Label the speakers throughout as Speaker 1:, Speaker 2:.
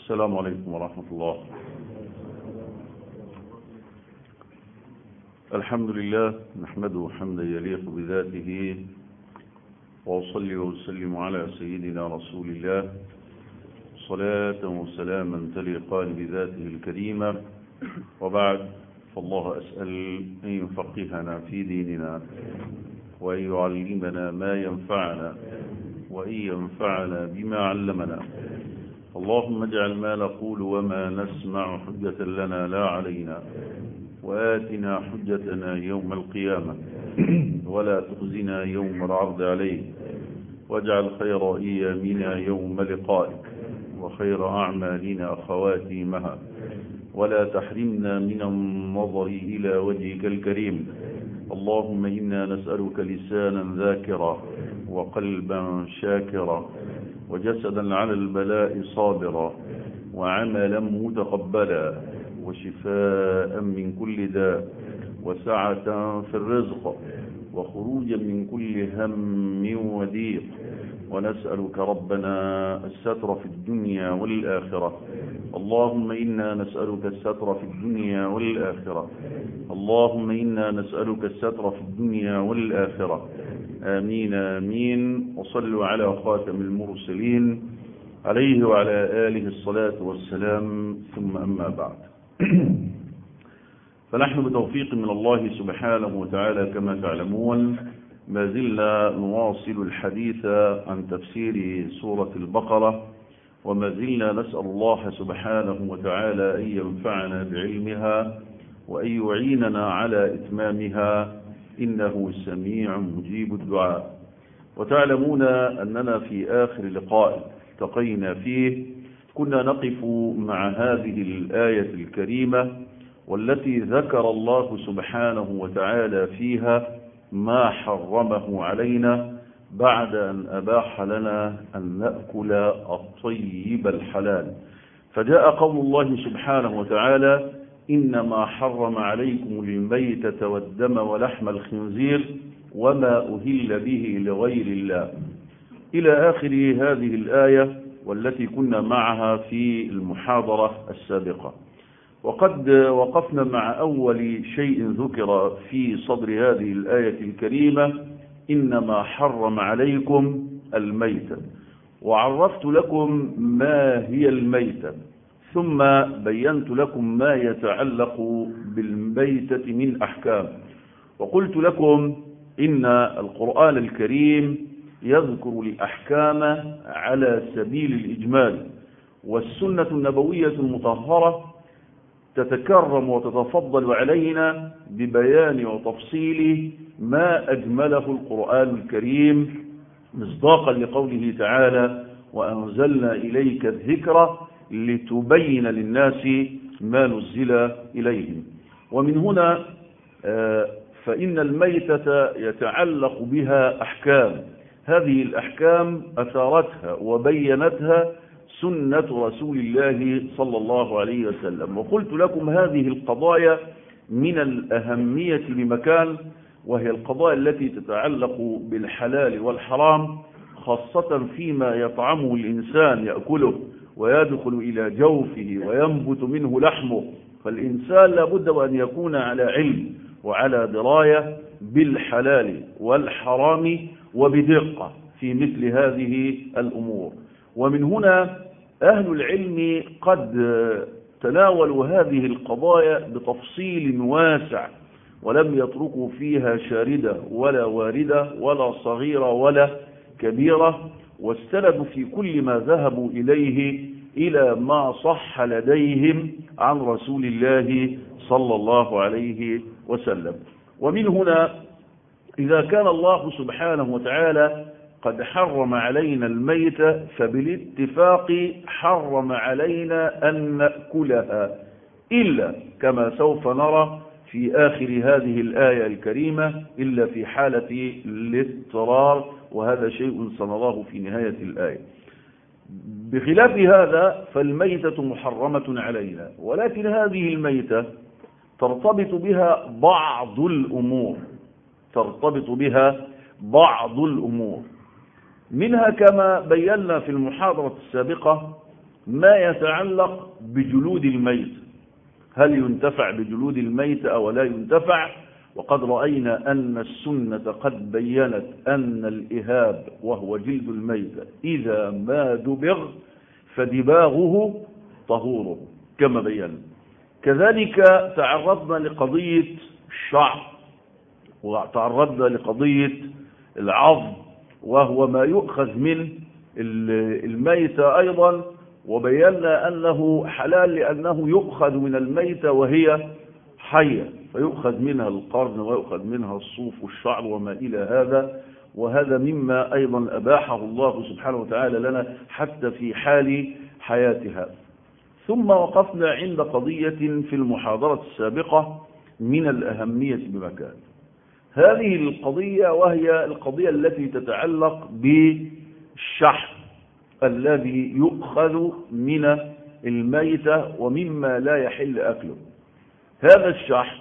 Speaker 1: السلام عليكم ورحمة الله الحمد لله نحمده حمدا يليق بذاته وأصلي وأسلم على سيدنا رسول الله صلاة وسلاما تليقان بذاته الكريمة وبعد فالله أسأل أن يفقهنا في ديننا وأن يعلمنا ما ينفعنا وأن ينفعنا بما علمنا اللهم اجعل ما نقول وما نسمع حجة لنا لا علينا وآتنا حجتنا يوم القيامة ولا تخزنا يوم العرض عليك واجعل خير أيامنا يوم لقائك وخير أعمالنا خواتيمها ولا تحرمنا من النظر إلى وجهك الكريم اللهم إنا نسألك لسانا ذاكرا وقلبا شاكرا وجسدا على البلاء صابرا وعملا متقبلا وشفاء من كل داء وسعة في الرزق وخروجا من كل هم وضيق ونسألك ربنا الستر في الدنيا والآخرة اللهم إنا نسألك الستر في الدنيا والآخرة اللهم إنا نسألك الستر في الدنيا والآخرة آمين آمين وصلوا على خاتم المرسلين عليه وعلى آله الصلاة والسلام ثم أما بعد فنحن بتوفيق من الله سبحانه وتعالى كما تعلمون ما زلنا نواصل الحديث عن تفسير سورة البقرة وما زلنا نسأل الله سبحانه وتعالى أن ينفعنا بعلمها وأن يعيننا على إتمامها إنه سميع مجيب الدعاء وتعلمون أننا في آخر لقاء التقينا فيه كنا نقف مع هذه الآية الكريمة والتي ذكر الله سبحانه وتعالى فيها ما حرمه علينا بعد أن أباح لنا أن نأكل الطيب الحلال فجاء قول الله سبحانه وتعالى إنما حرم عليكم الميتة والدم ولحم الخنزير وما أهل به لغير الله إلى آخر هذه الآية والتي كنا معها في المحاضرة السابقة وقد وقفنا مع أول شيء ذكر في صدر هذه الآية الكريمة إنما حرم عليكم الميتة وعرفت لكم ما هي الميتة ثم بينت لكم ما يتعلق بالميتة من أحكام وقلت لكم إن القرآن الكريم يذكر الأحكام على سبيل الإجمال والسنة النبوية المطهرة تتكرم وتتفضل علينا ببيان وتفصيل ما أجمله القرآن الكريم مصداقا لقوله تعالى وأنزلنا إليك الذكر لتبين للناس ما نزل إليهم ومن هنا فإن الميتة يتعلق بها أحكام هذه الأحكام أثارتها وبينتها سنة رسول الله صلى الله عليه وسلم وقلت لكم هذه القضايا من الأهمية بمكان وهي القضايا التي تتعلق بالحلال والحرام خاصة فيما يطعمه الإنسان يأكله ويدخل إلى جوفه وينبت منه لحمه فالإنسان لابد وأن يكون على علم وعلى دراية بالحلال والحرام وبدقة في مثل هذه الأمور ومن هنا أهل العلم قد تناولوا هذه القضايا بتفصيل واسع ولم يتركوا فيها شاردة ولا واردة ولا صغيرة ولا كبيرة واستندوا في كل ما ذهبوا إليه إلى ما صح لديهم عن رسول الله صلى الله عليه وسلم ومن هنا إذا كان الله سبحانه وتعالى قد حرم علينا الميت فبالاتفاق حرم علينا أن نأكلها إلا كما سوف نرى في آخر هذه الآية الكريمة إلا في حالة الاضطرار وهذا شيء سنراه في نهاية الآية بخلاف هذا فالميتة محرمة علينا ولكن هذه الميتة ترتبط بها بعض الأمور ترتبط بها بعض الأمور منها كما بينا في المحاضرة السابقة ما يتعلق بجلود الميت هل ينتفع بجلود الميت أو لا ينتفع وقد رأينا أن السنة قد بينت أن الإهاب وهو جلد الميت إذا ما دبغ فدباغه طهوره كما بينا كذلك تعرضنا لقضية الشعر وتعرضنا لقضية العظم وهو ما يؤخذ من الميتة أيضا وبينا أنه حلال لأنه يؤخذ من الميتة وهي حية فيؤخذ منها القرن ويؤخذ منها الصوف والشعر وما إلى هذا وهذا مما أيضا أباحه الله سبحانه وتعالى لنا حتى في حال حياتها ثم وقفنا عند قضية في المحاضرة السابقة من الأهمية بمكان هذه القضية وهي القضية التي تتعلق بالشحن الذي يؤخذ من الميتة ومما لا يحل أكله هذا الشحن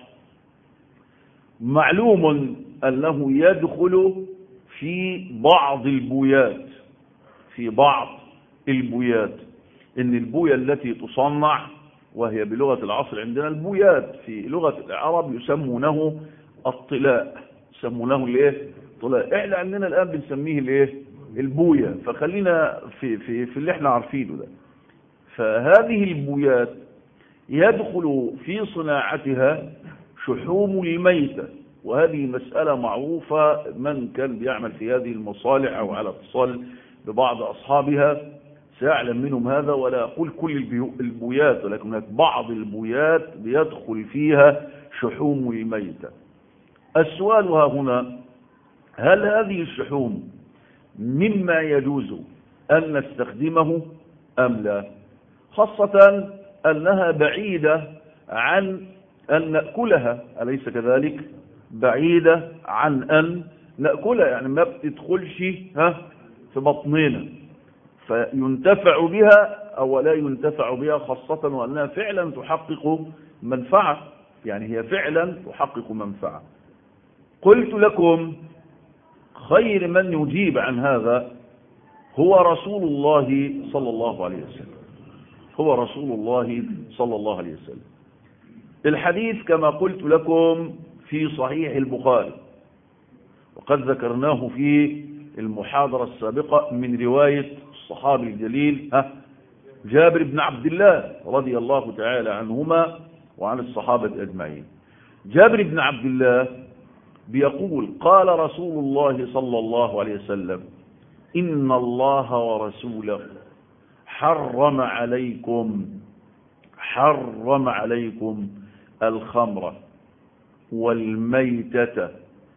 Speaker 1: معلوم أنه يدخل في بعض البويات في بعض البويات إن البوية التي تصنع وهي بلغة العصر عندنا البويات في لغة العرب يسمونه الطلاء يسمونه الايه طلاء احنا عندنا الآن بنسميه الايه البوية فخلينا في, في, في اللي احنا عارفينه ده فهذه البويات يدخل في صناعتها شحوم الميتة وهذه مسألة معروفة من كان بيعمل في هذه المصالح أو على اتصال ببعض أصحابها سيعلم منهم هذا ولا أقول كل البويات ولكن هناك بعض البويات بيدخل فيها شحوم الميتة السؤال ها هنا هل هذه الشحوم مما يجوز أن نستخدمه أم لا خاصة أنها بعيدة عن أن نأكلها أليس كذلك بعيدة عن أن نأكلها يعني ما بتدخلش ها في بطننا فينتفع بها أو لا ينتفع بها خاصة وأنها فعلا تحقق منفعة يعني هي فعلا تحقق منفعة قلت لكم خير من يجيب عن هذا هو رسول الله صلى الله عليه وسلم هو رسول الله صلى الله عليه وسلم الحديث كما قلت لكم في صحيح البخاري وقد ذكرناه في المحاضرة السابقة من رواية الصحابي الجليل ها جابر بن عبد الله رضي الله تعالى عنهما وعن الصحابة أجمعين جابر بن عبد الله بيقول قال رسول الله صلى الله عليه وسلم إن الله ورسوله حرم عليكم حرم عليكم الخمر والميتة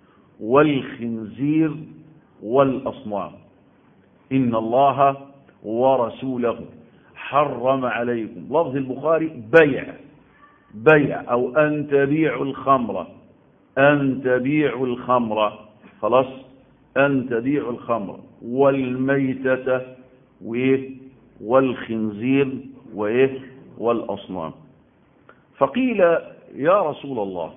Speaker 1: والخنزير والأصنام إن الله ورسوله حرم عليكم لفظ البخاري بيع بيع أو أن تبيعوا الخمر أن تبيعوا الخمر خلاص أن تبيعوا الخمر والميتة وإيه والخنزير وإيه والأصنام فقيل يا رسول الله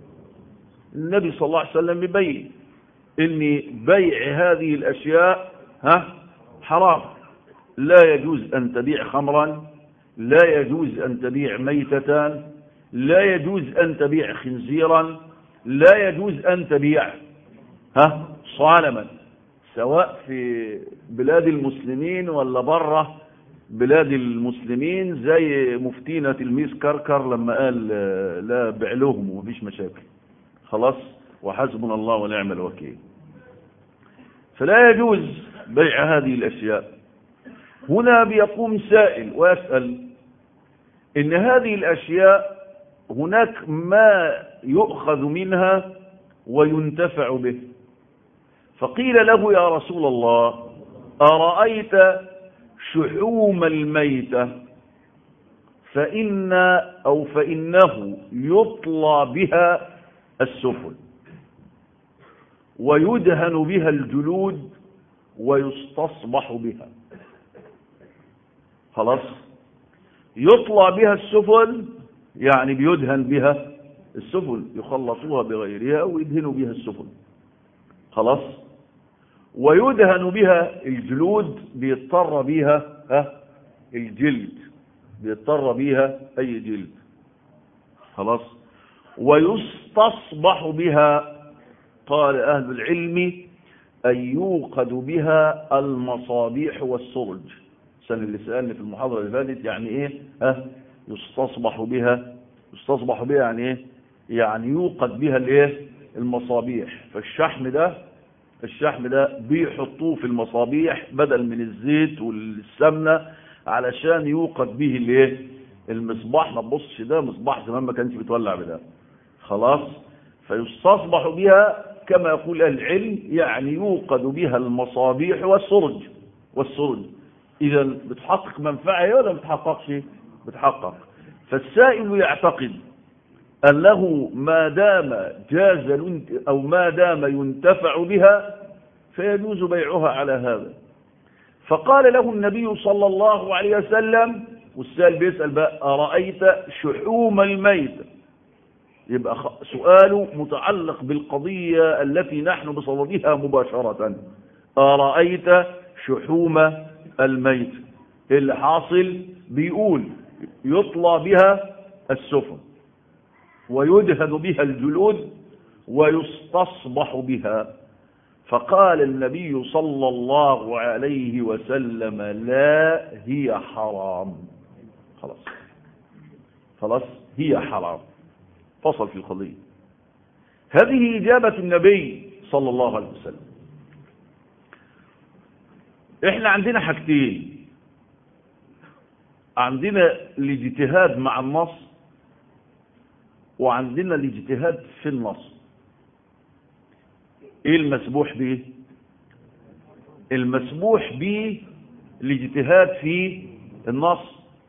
Speaker 1: النبي صلى الله عليه وسلم يبين ان بيع هذه الاشياء ها حرام لا يجوز ان تبيع خمرا لا يجوز ان تبيع ميتة لا يجوز ان تبيع خنزيرا لا يجوز ان تبيع ها صالما سواء في بلاد المسلمين ولا بره بلاد المسلمين زي مفتينا تلميذ كركر لما قال لا بيع لهم ومفيش مشاكل خلاص وحسبنا الله ونعم الوكيل فلا يجوز بيع هذه الأشياء هنا بيقوم سائل ويسأل إن هذه الأشياء هناك ما يؤخذ منها وينتفع به فقيل له يا رسول الله أرأيت شحوم الميتة فإن أو فإنه يطلى بها السفل ويدهن بها الجلود ويستصبح بها خلاص يطلى بها السفل يعني بيدهن بها السفل يخلطوها بغيرها ويدهنوا بها السفل خلاص ويدهن بها الجلود بيضطر بها ها الجلد بيضطر بيها أي جلد خلاص ويستصبح بها قال أهل العلم أن يوقد بها المصابيح والسرج سنة اللي سألني في المحاضرة اللي فاتت يعني إيه ها يستصبح بها يستصبح بها يعني إيه يعني يوقد بها الإيه المصابيح فالشحم ده الشحم ده بيحطوه في المصابيح بدل من الزيت والسمنة علشان يوقد به الايه المصباح ما تبصش ده مصباح زمان ما كانش بيتولع بده خلاص فيستصبح بها كما يقول اهل العلم يعني يوقد بها المصابيح والسرج والسرج اذا بتحقق منفعه ولا ما بتحققش بتحقق فالسائل يعتقد أنه ما دام جاز أو ما دام ينتفع بها فيجوز بيعها على هذا فقال له النبي صلى الله عليه وسلم والسائل بيسأل بقى أرأيت شحوم الميت يبقى سؤاله متعلق بالقضية التي نحن بصددها مباشرة أرأيت شحوم الميت اللي حاصل بيقول يطلى بها السفن ويدهن بها الجلود ويستصبح بها فقال النبي صلى الله عليه وسلم لا هي حرام خلاص خلاص هي حرام فصل في القضية هذه إجابة النبي صلى الله عليه وسلم احنا عندنا حاجتين عندنا الاجتهاد مع النص وعندنا الاجتهاد في النص ايه المسموح به المسموح به الاجتهاد في النص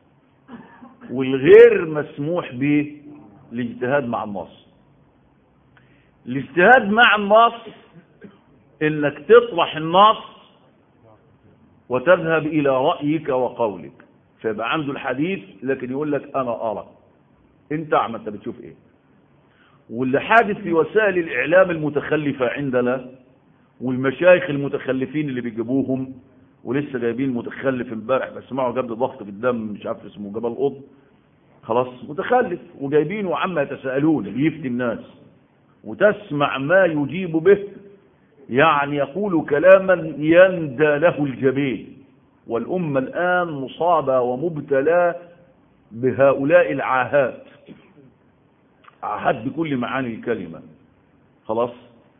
Speaker 1: والغير مسموح به الاجتهاد مع النص الاجتهاد مع النص انك تطرح النص وتذهب الى رأيك وقولك فيبقى عنده الحديث لكن يقول لك انا ارى انت اعمل انت بتشوف ايه واللي حادث في وسائل الاعلام المتخلفة عندنا والمشايخ المتخلفين اللي بيجيبوهم ولسه جايبين متخلف امبارح بسمعه جاب ضغط في الدم مش عارف اسمه جبل قط خلاص متخلف وجايبينه عما يتساءلون بيفتي الناس وتسمع ما يجيب به يعني يقول كلاما يندى له الجبين والأمة الآن مصابة ومبتلى بهؤلاء العاهات عاهات بكل معاني الكلمة خلاص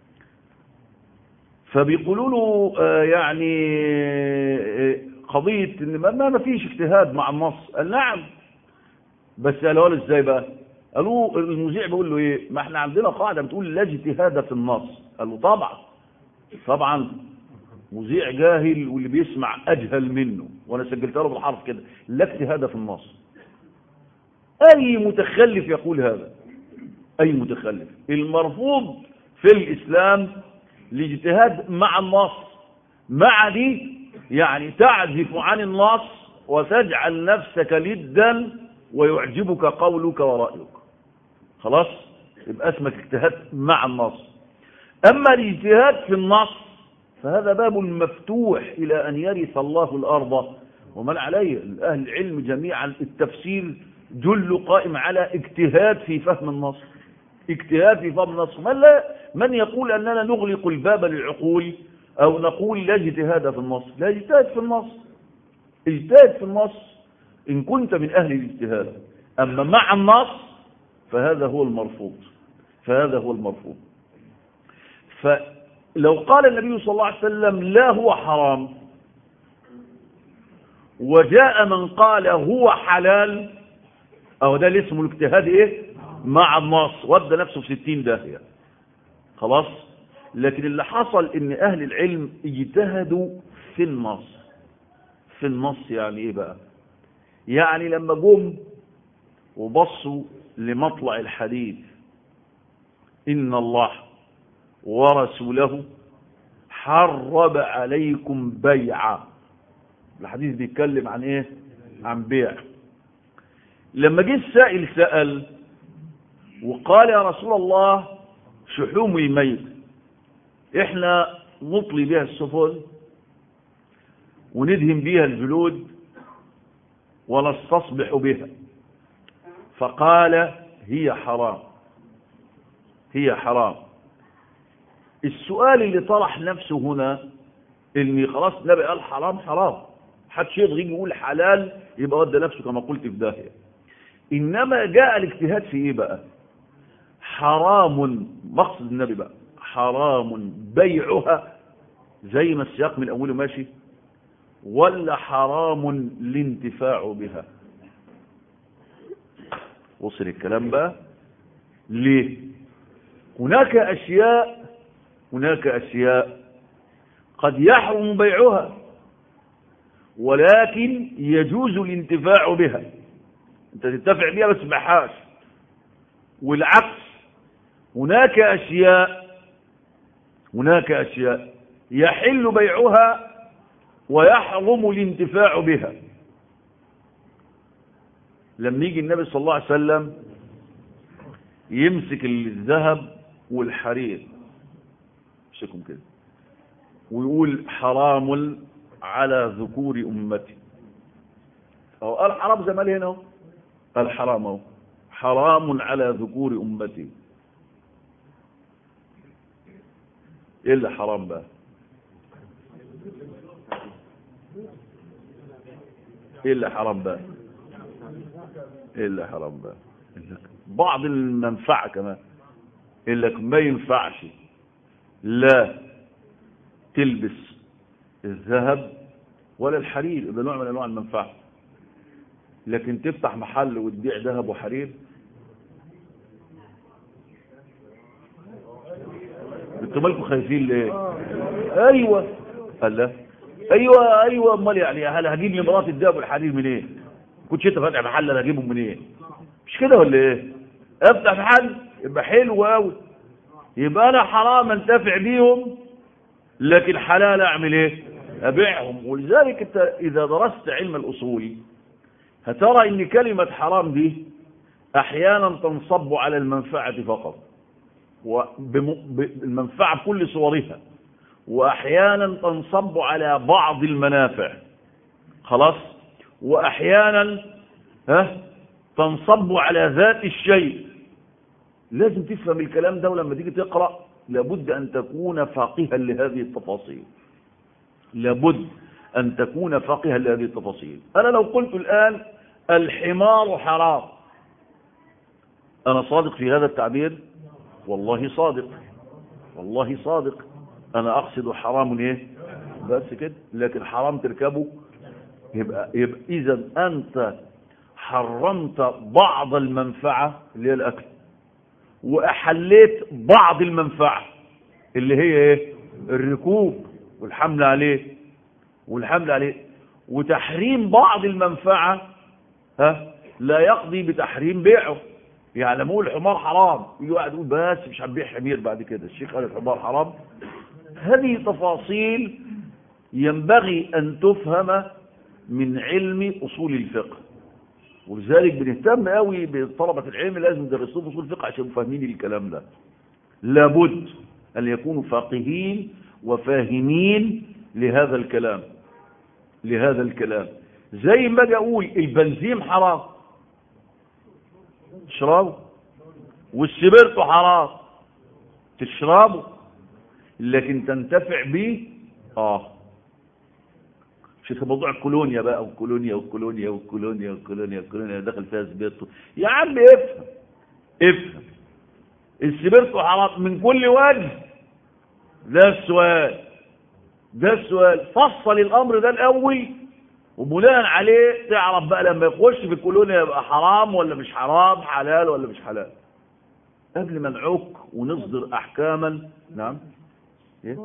Speaker 1: فبيقولوا له آه يعني آه قضية ان ما ما فيش اجتهاد مع النص قال نعم بس قالوا له ازاي بقى قالوا المذيع بيقول له ايه ما احنا عندنا قاعدة بتقول لا اجتهاد في النص قال له طبعا طبعا مذيع جاهل واللي بيسمع اجهل منه وانا سجلت له بالحرف كده لا اجتهاد في النص اي متخلف يقول هذا اي متخلف المرفوض في الاسلام الاجتهاد مع النص مع دي يعني تعزف عن النص وتجعل نفسك لدا ويعجبك قولك ورأيك خلاص يبقى اسمك اجتهاد مع النص أما الاجتهاد في النص فهذا باب مفتوح إلى أن يرث الله الأرض ومن عليه أهل العلم جميعا التفسير جل قائم على اجتهاد في فهم النص اجتهاد في فهم النص من, لا من يقول أننا نغلق الباب للعقول أو نقول لا اجتهاد في النص لا اجتهاد في النص اجتهاد في النص إن كنت من أهل الاجتهاد أما مع النص فهذا هو المرفوض فهذا هو المرفوض فلو قال النبي صلى الله عليه وسلم لا هو حرام وجاء من قال هو حلال أو ده اللي اسمه الاجتهاد إيه مع النص ودى نفسه في ستين داهية خلاص لكن اللي حصل ان اهل العلم اجتهدوا في النص في النص يعني ايه بقى يعني لما جم وبصوا لمطلع الحديث ان الله ورسوله حرب عليكم بيعا الحديث بيتكلم عن ايه عن بيع لما جه السائل سأل وقال يا رسول الله شحوم الميت احنا نطلي بها السفن وندهن بها الجلود ونستصبح بها فقال هي حرام هي حرام السؤال اللي طرح نفسه هنا ان خلاص النبي قال حرام حرام حدش يقدر يجي يقول حلال يبقى ودى نفسه كما قلت في داهيه انما جاء الاجتهاد في ايه بقى حرام مقصد النبي بقى حرام بيعها زي ما السياق من اوله ماشي ولا حرام الانتفاع بها وصل الكلام بقى ليه هناك اشياء هناك اشياء قد يحرم بيعها ولكن يجوز الانتفاع بها انت تنتفع بها بس بحاش والعكس هناك اشياء هناك اشياء يحل بيعها ويحرم الانتفاع بها لما يجي النبي صلى الله عليه وسلم يمسك الذهب والحرير امسكهم كده ويقول حرام على ذكور امتي او قال حرام زي ما قال هنا اهو قال حرام اهو حرام على ذكور امتي ايه اللي حرام بقى ايه اللي حرام بقى ايه اللي حرام بقى بعض المنفعة كمان يقول لك ما ينفعش لا تلبس الذهب ولا الحرير ده نوع من انواع المنفعة لكن تفتح محل وتبيع ذهب وحرير انتوا مالكم خايفين ليه ايوه قال لا ايوه ايوه امال يعني هل هجيب لمراتي الذهب والحرير منين إيه؟ كنتش انت فاتح محل انا اجيبهم منين إيه؟ مش كده ولا ايه افتح محل يبقى حلو قوي يبقى انا حرام انتفع بيهم لكن حلال اعمل ايه ابيعهم ولذلك انت اذا درست علم الاصول هترى ان كلمة حرام دي احيانا تنصب على المنفعة فقط والمنفعة بكل صورها واحيانا تنصب على بعض المنافع خلاص واحيانا ها تنصب على ذات الشيء لازم تفهم الكلام ده ولما تيجي تقرأ لابد أن تكون فاقها لهذه التفاصيل لابد أن تكون فاقها لهذه التفاصيل أنا لو قلت الآن الحمار حرام أنا صادق في هذا التعبير والله صادق والله صادق أنا أقصد حرام إيه بس كده لكن حرام تركبه يبقى, يبقى إذا أنت حرمت بعض المنفعة اللي هي الأكل وأحليت بعض المنفعة اللي هي إيه الركوب والحمل عليه والحمل عليه وتحريم بعض المنفعة ها لا يقضي بتحريم بيعه يعني لما يقول الحمار حرام يجي واحد يقول بس مش هنبيع حمير بعد كده الشيخ قال الحمار حرام هذه تفاصيل ينبغي أن تفهم من علم أصول الفقه ولذلك بنهتم قوي بطلبة العلم لازم يدرسوهم أصول الفقه عشان فاهمين الكلام ده لابد أن يكونوا فاقهين وفاهمين لهذا الكلام لهذا الكلام زي ما اجي اقول البنزين حرام تشربه والسبرتو حرام تشربه لكن تنتفع به اه شوف موضوع الكولونيا بقى والكولونيا والكولونيا والكولونيا والكولونيا والكولونيا دخل فيها سبيرتو يا عم افهم افهم السبيرتو حرام من كل وجه ده السؤال ده السؤال فصل الامر ده الاول وبناء عليه تعرف بقى لما يخش في الكولونيا يبقى حرام ولا مش حرام حلال ولا مش حلال قبل ما نعك ونصدر احكاما نعم إيه؟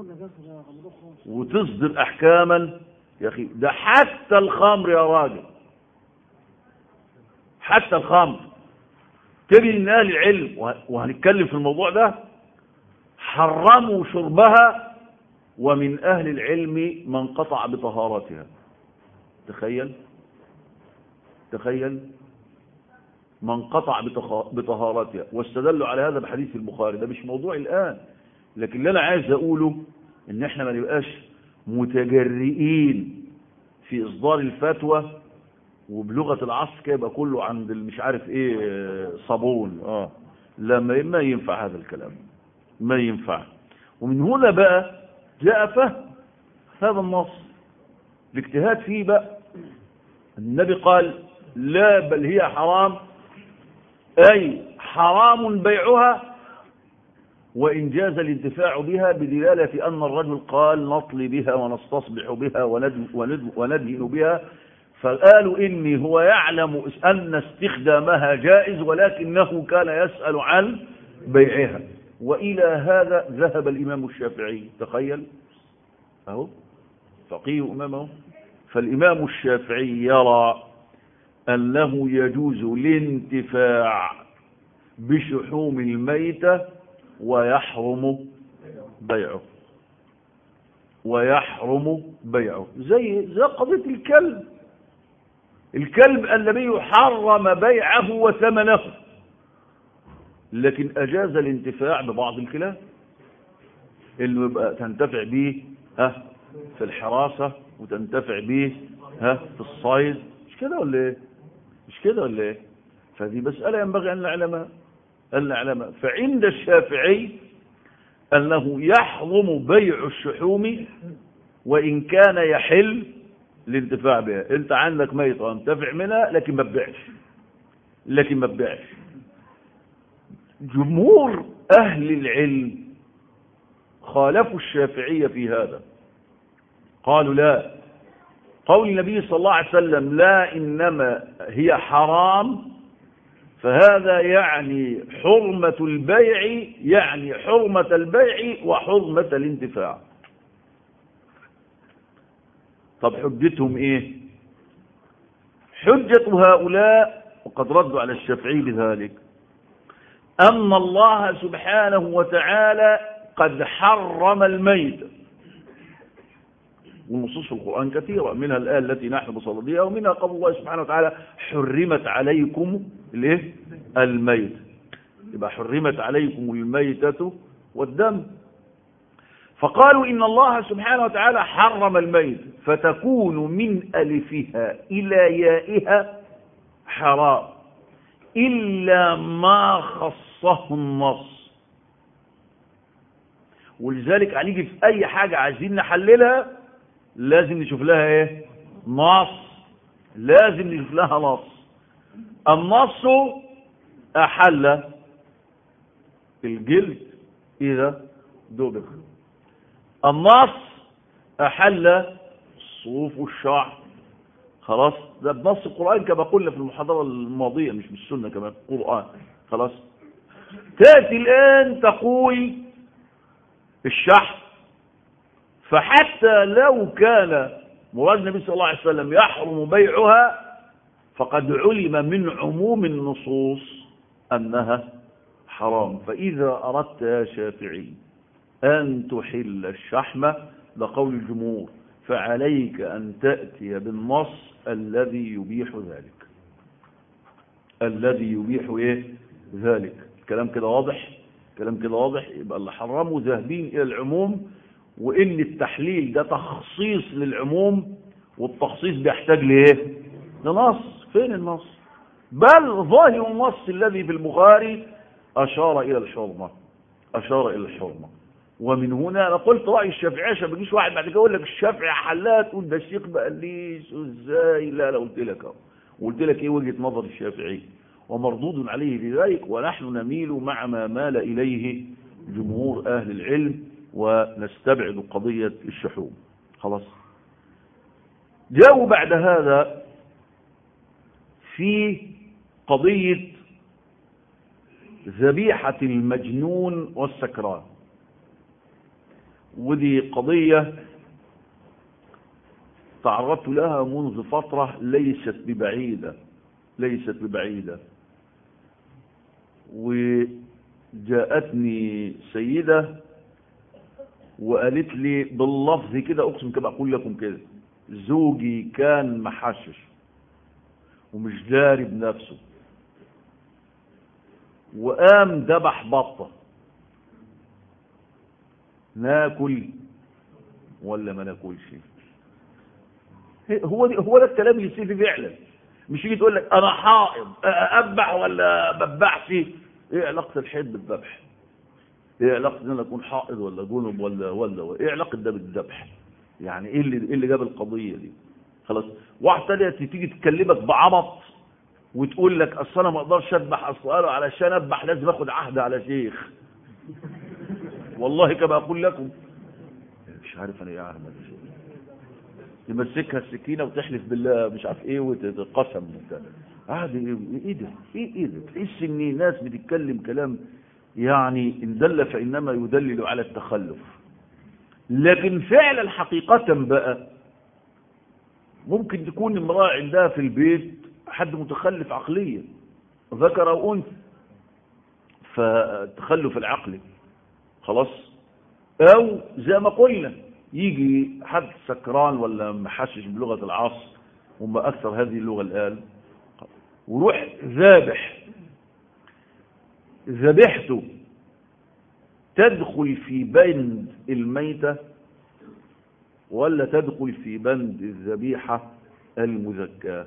Speaker 1: وتصدر احكاما يا اخي ده حتى الخمر يا راجل حتى الخمر تجي من اهل العلم وهنتكلم في الموضوع ده حرموا شربها ومن اهل العلم من قطع بطهارتها تخيل تخيل من قطع بطهارتها واستدلوا على هذا بحديث البخاري ده مش موضوع الآن لكن اللي أنا عايز أقوله إن إحنا ما نبقاش متجرئين في إصدار الفتوى وبلغة العصر كده يبقى كله عند مش عارف ايه صابون اه لا ما ما ينفع هذا الكلام ما ينفع ومن هنا بقى جاء فهم هذا النص الاجتهاد فيه بقى النبي قال لا بل هي حرام أي حرام بيعها وإن جاز الانتفاع بها بدلالة أن الرجل قال نطلي بها ونستصبح بها وندهن بها فقالوا إني هو يعلم أن استخدامها جائز ولكنه كان يسأل عن بيعها وإلى هذا ذهب الإمام الشافعي تخيل أهو فقيه أمامه فالإمام الشافعي يرى أنه يجوز الانتفاع بشحوم الميتة ويحرم بيعه ويحرم بيعه زي زي قضية الكلب الكلب النبي حرم بيعه وثمنه لكن أجاز الانتفاع ببعض الكلاب اللي يبقى تنتفع به ها في الحراسة وتنتفع به ها في الصيد مش كده ولا ايه مش كده ولا ايه فهذه مسألة ينبغي أن نعلمها أن نعلمها فعند الشافعي أنه يحرم بيع الشحوم وإن كان يحل الانتفاع بها انت عندك ميتة انتفع منها لكن ما تبيعش لكن ما تبيعش جمهور أهل العلم خالفوا الشافعية في هذا قالوا لا قول النبي صلى الله عليه وسلم لا إنما هي حرام فهذا يعني حرمة البيع يعني حرمة البيع وحرمة الانتفاع طب حجتهم ايه حجة هؤلاء وقد ردوا على الشافعي بذلك أن الله سبحانه وتعالى قد حرم الميت والنصوص في القرآن كثيرة منها الآية التي نحن بصددها ومنها قول الله سبحانه وتعالى حرمت عليكم الايه الميت يبقى حرمت عليكم الميتة والدم فقالوا إن الله سبحانه وتعالى حرم الميت فتكون من ألفها إلى يائها حرام إلا ما خصه النص ولذلك هنيجي في أي حاجة عايزين نحللها لازم نشوف لها إيه نص لازم نشوف لها نص النص أحل الجلد إذا دبغ النص أحل الصوف والشعر خلاص ده بنص القرآن كما قلنا في المحاضرة الماضية مش بالسنة كمان القرآن خلاص تأتي الآن تقول الشحن فحتى لو كان مراد النبي صلى الله عليه وسلم يحرم بيعها فقد علم من عموم النصوص أنها حرام فإذا أردت يا شافعي أن تحل الشحم لقول الجمهور فعليك أن تأتي بالنص الذي يبيح ذلك الذي يبيح إيه ذلك الكلام كده واضح الكلام كده واضح يبقى اللي حرمه ذاهبين إلى العموم وإن التحليل ده تخصيص للعموم والتخصيص بيحتاج لإيه لنص فين النص بل ظاهر النص الذي في البخاري أشار إلى الحرمة أشار إلى الحرمة ومن هنا انا قلت راي الشافعيه عشان ما يجيش واحد بعد كده يقول لك الشافعي حلات تقول ده الشيخ ما قاليش ازاي لا لا قلت لك اهو وقلت لك ايه وجهه نظر الشافعي ومردود عليه بذلك ونحن نميل مع ما مال اليه جمهور اهل العلم ونستبعد قضيه الشحوم خلاص جاءوا بعد هذا في قضيه ذبيحه المجنون والسكران ودي قضية تعرضت لها منذ فترة ليست ببعيدة ليست ببعيدة وجاءتني سيدة وقالت لي باللفظ كده أقسم كما أقول لكم كده زوجي كان محشش ومش داري بنفسه وقام ذبح بطه ناكل ولا ما ناكلش هو دي هو ده الكلام اللي يصير فعلا مش يجي تقول لك انا حائض اذبح ولا بذبحش ايه علاقه الحيض بالذبح ايه علاقه ان انا اكون حائض ولا جنب ولا ولا ايه علاقه ده بالذبح يعني ايه اللي ايه اللي جاب القضيه دي خلاص واحد تانية تيجي تكلمك بعبط وتقول لك اصل انا ما اقدرش اذبح اصل انا علشان اذبح لازم اخد عهد على شيخ والله كما اقول لكم مش عارف انا ايه عهد على شيخ تمسكها السكينه وتحلف بالله مش عارف ايه وتتقسم وبتاع عهد ايه ايه ده ايه ايه ده تحس ان ناس بتتكلم كلام يعني ان دل فانما يدلل على التخلف لكن فعلا حقيقه بقى ممكن تكون امراه عندها في البيت حد متخلف عقليا ذكر او انثى فالتخلف العقلي خلاص او زي ما قلنا يجي حد سكران ولا محشش بلغه العصر هم اكثر هذه اللغه الان وروح ذابح ذبحته تدخل في بند الميتة ولا تدخل في بند الذبيحة المزكاة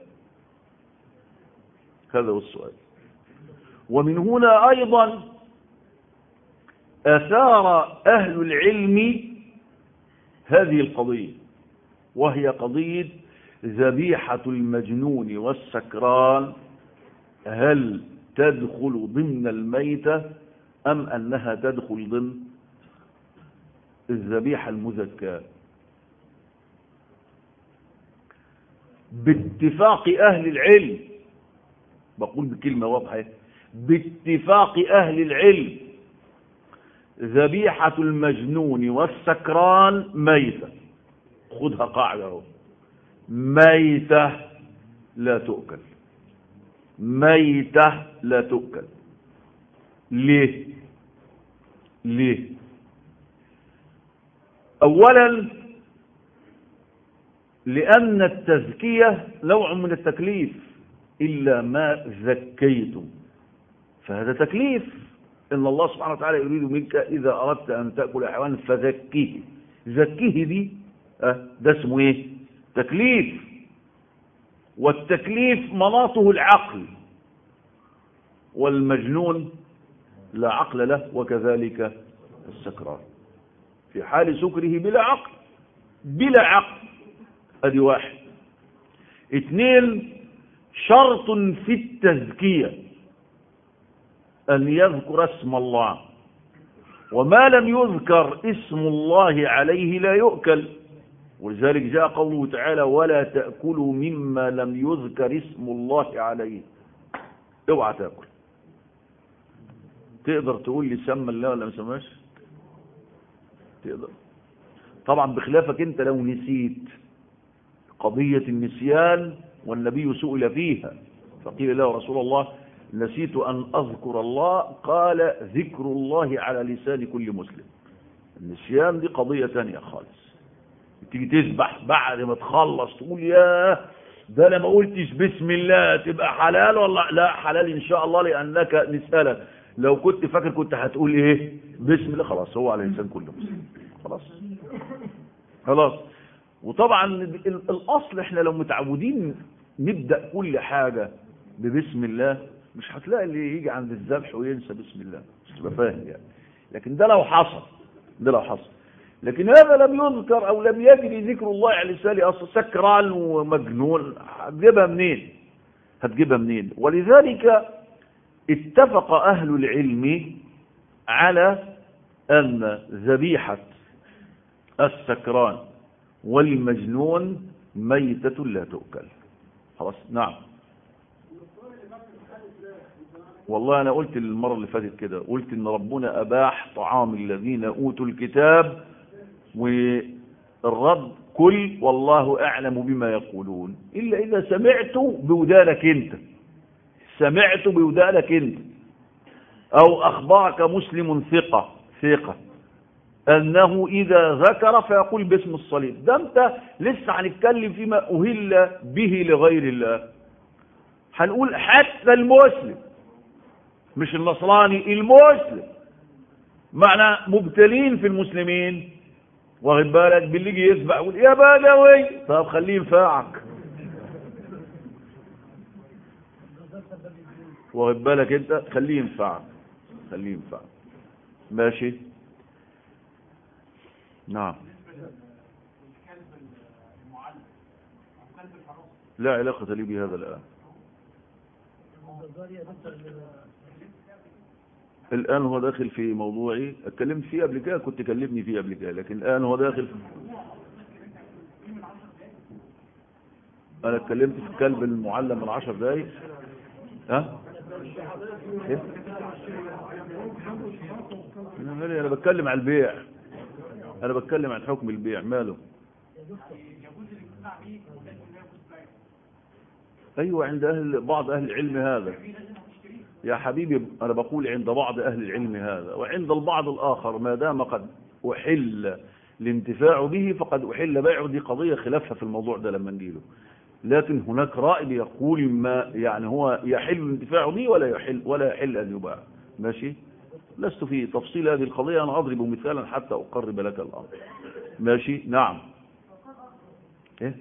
Speaker 1: هذا هو السؤال ومن هنا أيضا أثار أهل العلم هذه القضية وهي قضية ذبيحة المجنون والسكران هل تدخل ضمن الميتة أم أنها تدخل ضمن الذبيحة المزكاة باتفاق أهل العلم بقول بكلمة واضحة باتفاق أهل العلم ذبيحة المجنون والسكران ميتة خذها قاعدة اهو ميتة لا تؤكل ميتة لا تؤكل ليه ليه اولا لان التزكية نوع من التكليف الا ما زكيتم فهذا تكليف ان الله سبحانه وتعالى يريد منك اذا اردت ان تأكل حيوان فزكيه زكيه دي أه ده اسمه ايه تكليف والتكليف مناطه العقل والمجنون لا عقل له وكذلك السكران في حال سكره بلا عقل بلا عقل ادي واحد اثنين شرط في التزكية ان يذكر اسم الله وما لم يذكر اسم الله عليه لا يؤكل ولذلك جاء قوله تعالى ولا تأكلوا مما لم يذكر اسم الله عليه اوعى تأكل تقدر تقول لي سمى الله ولا ما سماش تقدر طبعا بخلافك انت لو نسيت قضية النسيان والنبي سئل فيها فقيل له رسول الله نسيت أن أذكر الله قال ذكر الله على لسان كل مسلم النسيان دي قضية تانية خالص تيجي تسبح بعد ما تخلص تقول يا ده انا ما قلتش بسم الله تبقى حلال ولا لا حلال ان شاء الله لانك نسألك لو كنت فاكر كنت هتقول ايه بسم الله خلاص هو على لسان كل مسلم خلاص خلاص وطبعا الاصل احنا لو متعودين نبدأ كل حاجة ببسم الله مش هتلاقي اللي يجي عند الذبح وينسى بسم الله مش تبقى فاهم يعني لكن ده لو حصل ده لو حصل لكن هذا لم يذكر او لم يجري ذكر الله على لساني اصلا سكران ومجنون هتجيبها منين هتجيبها منين ولذلك اتفق اهل العلم على ان ذبيحة السكران والمجنون ميتة لا تؤكل خلاص نعم والله أنا قلت المرة اللي فاتت كده قلت إن ربنا أباح طعام الذين أوتوا الكتاب والرد كل والله أعلم بما يقولون إلا إذا سمعت بودانك أنت سمعت بودانك أنت أو أخبرك مسلم ثقة ثقة أنه إذا ذكر فيقول باسم الصليب ده أنت لسه هنتكلم فيما أهل به لغير الله هنقول حتى المسلم مش النصراني المسلم معنى مبتلين في المسلمين واخد بالك باللي يجي يسبح يقول يا بدوي طب خليه ينفعك واخد بالك انت خليه ينفعك خليه ينفعك ماشي نعم لا علاقة لي بهذا الآن الآن هو داخل في موضوعي اتكلمت فيه قبل كده كنت كلمني فيه قبل كده لكن الآن هو داخل في أنا اتكلمت في الكلب المعلم من عشر دقايق ها إيه؟ أنا مالي أنا بتكلم عن البيع أنا بتكلم عن حكم البيع ماله أيوة عند أهل بعض أهل العلم هذا يا حبيبي أنا بقول عند بعض أهل العلم هذا وعند البعض الآخر ما دام قد أحل الانتفاع به فقد أحل بيعه دي قضية خلافها في الموضوع ده لما نجيله لكن هناك رأي يقول ما يعني هو يحل الانتفاع به ولا يحل ولا يحل أن يباع ماشي لست في تفصيل هذه القضية أنا أضرب مثالا حتى أقرب لك الأمر ماشي نعم إيه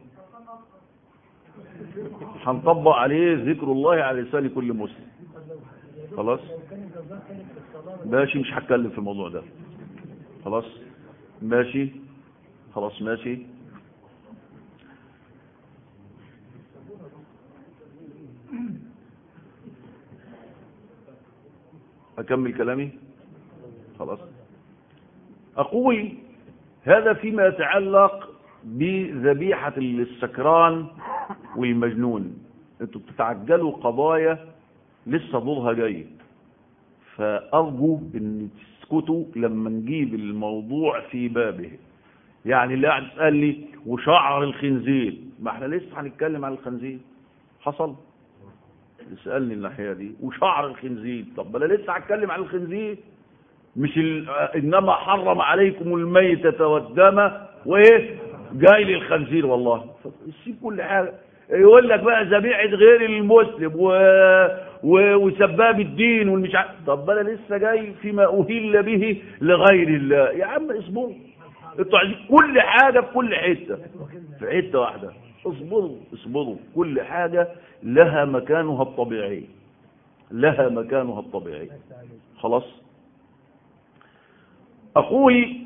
Speaker 1: هنطبق عليه ذكر الله على لسان كل مسلم خلاص ماشي مش هتكلم في الموضوع ده خلاص ماشي خلاص ماشي أكمل كلامي خلاص أقول هذا فيما يتعلق بذبيحة السكران والمجنون انتوا بتتعجلوا قضايا لسه دورها جاي فأرجو ان تسكتوا لما نجيب الموضوع في بابه يعني اللي قاعد تسأل لي وشعر الخنزير ما احنا لسه هنتكلم عن الخنزير حصل يسألني الناحية دي وشعر الخنزير طب انا لسه هتكلم عن الخنزير مش ال... انما حرم عليكم الميتة والدم وايه جاي للخنزير والله سيب كل حاجة يقول لك بقى ذبيحة غير المسلم و... و... وسباب الدين والمش ع... طب انا لسه جاي فيما اهل به لغير الله يا عم اصبروا انتوا عايزين كل حاجة في كل حتة في حتة واحدة اصبروا اصبروا كل حاجة لها مكانها الطبيعي لها مكانها الطبيعي خلاص أقول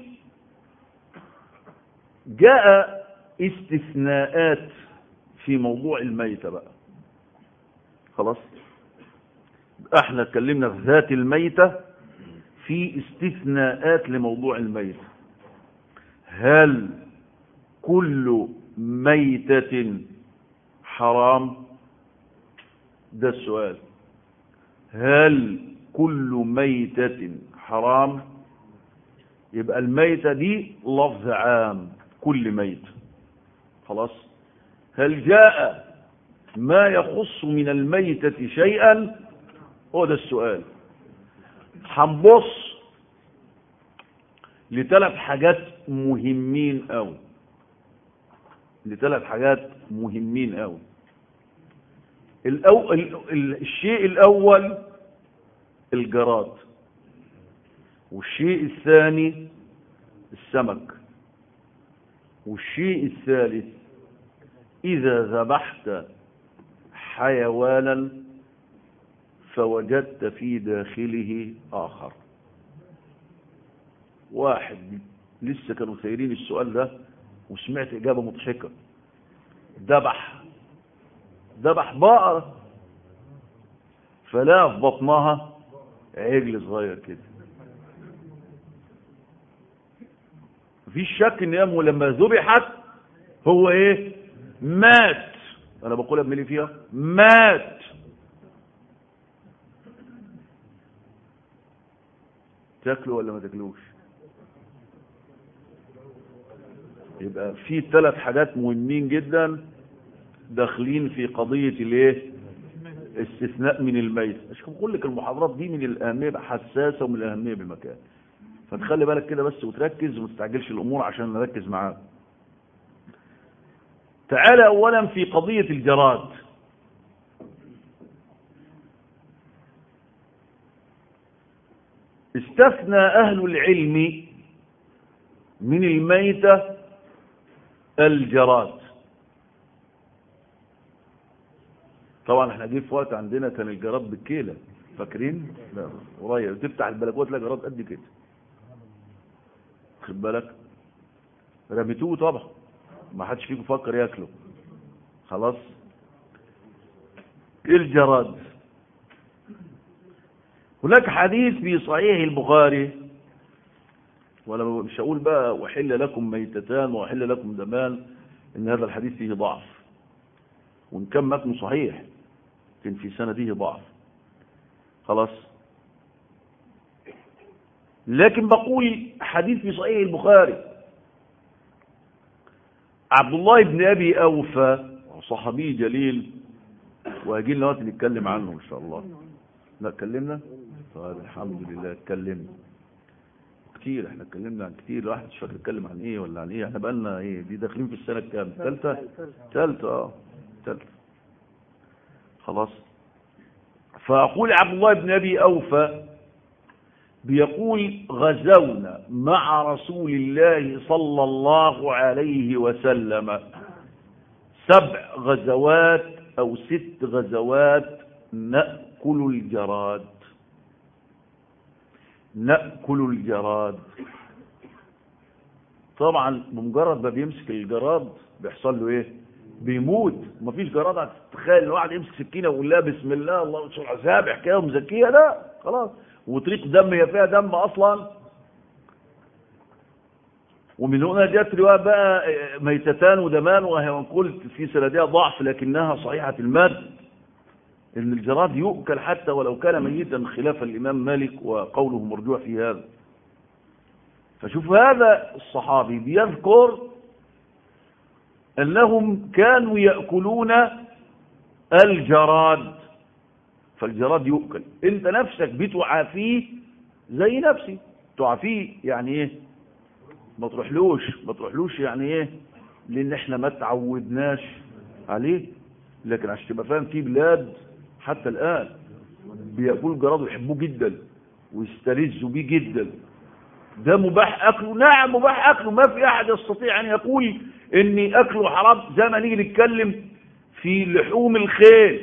Speaker 1: جاء استثناءات في موضوع الميتة بقى خلاص احنا اتكلمنا في ذات الميتة في استثناءات لموضوع الميتة هل كل ميتة حرام ده السؤال هل كل ميتة حرام يبقى الميتة دي لفظ عام كل ميت خلاص هل جاء ما يخص من الميتة شيئا هو ده السؤال هنبص لثلاث حاجات مهمين قوي لثلاث حاجات مهمين قوي الأو... ال... ال... الشيء الأول الجراد والشيء الثاني السمك والشيء الثالث إذا ذبحت حيوانا فوجدت في داخله آخر واحد لسه كانوا سايرين السؤال ده وسمعت إجابة مضحكة ذبح ذبح بقرة فلا في بطنها عجل صغير كده مفيش شك ان امه لما ذبحت هو ايه مات انا بقولها بملي فيها مات تاكله ولا ما تاكلوش يبقى في ثلاث حاجات مهمين جدا داخلين في قضية الايه استثناء من الميت مش بقول لك المحاضرات دي من الاهمية حساسة ومن الاهمية بمكان فتخلي بالك كده بس وتركز وما تستعجلش الامور عشان نركز معاك تعالى اولا في قضية الجراد استثنى اهل العلم من الميتة الجراد طبعا احنا جه في وقت عندنا كان الجراد بالكيلة فاكرين لا قريب تفتح البلكوت تلاقي جراد قد كده خد بالك رميتوه طبعا ما حدش فيكم فكر ياكله خلاص الجراد هناك حديث في صحيح البخاري ولا مش هقول بقى وحل لكم ميتتان وحل لكم دمان ان هذا الحديث فيه ضعف وان كان متنه صحيح كان في سنده ضعف خلاص لكن بقول حديث في صحيح البخاري عبد الله بن ابي اوفى صحابي جليل وهجي لنا وقت نتكلم عنه ان شاء الله لا اتكلمنا طيب الحمد لله اتكلمنا كتير احنا اتكلمنا عن كتير الواحد مش فاكر اتكلم عن ايه ولا عن ايه احنا بقالنا ايه دي داخلين في السنه الكام الثالثه ثالثه اه ثالثه خلاص فاقول عبد الله بن ابي اوفى بيقول غزونا مع رسول الله صلى الله عليه وسلم سبع غزوات او ست غزوات نأكل الجراد نأكل الجراد طبعا بمجرد ما بيمسك الجراد بيحصل له ايه بيموت مفيش جراد هتتخيل الواحد يمسك سكينه ويقول لها بسم الله الله ينصر ذابح كده ومزكيه لا خلاص وطريق دم هي فيها دم اصلا ومن هنا جاءت روايه بقى ميتتان ودمان وهي قلت في سندها ضعف لكنها صحيحه المد ان الجراد يؤكل حتى ولو كان ميتا خلاف الامام مالك وقوله مرجوع في هذا فشوف هذا الصحابي بيذكر انهم كانوا ياكلون الجراد فالجراد يؤكل انت نفسك بتعافيه زي نفسي تعافيه يعني ايه ما تروحلوش ما تروحلوش يعني ايه لان احنا ما تعودناش عليه لكن عشان تبقى فاهم في بلاد حتى الان بياكلوا الجراد ويحبوه جدا ويستلذوا بيه جدا ده مباح اكله نعم مباح اكله ما في احد يستطيع ان يقول اني اكله حرام زي ما نيجي نتكلم في لحوم الخيل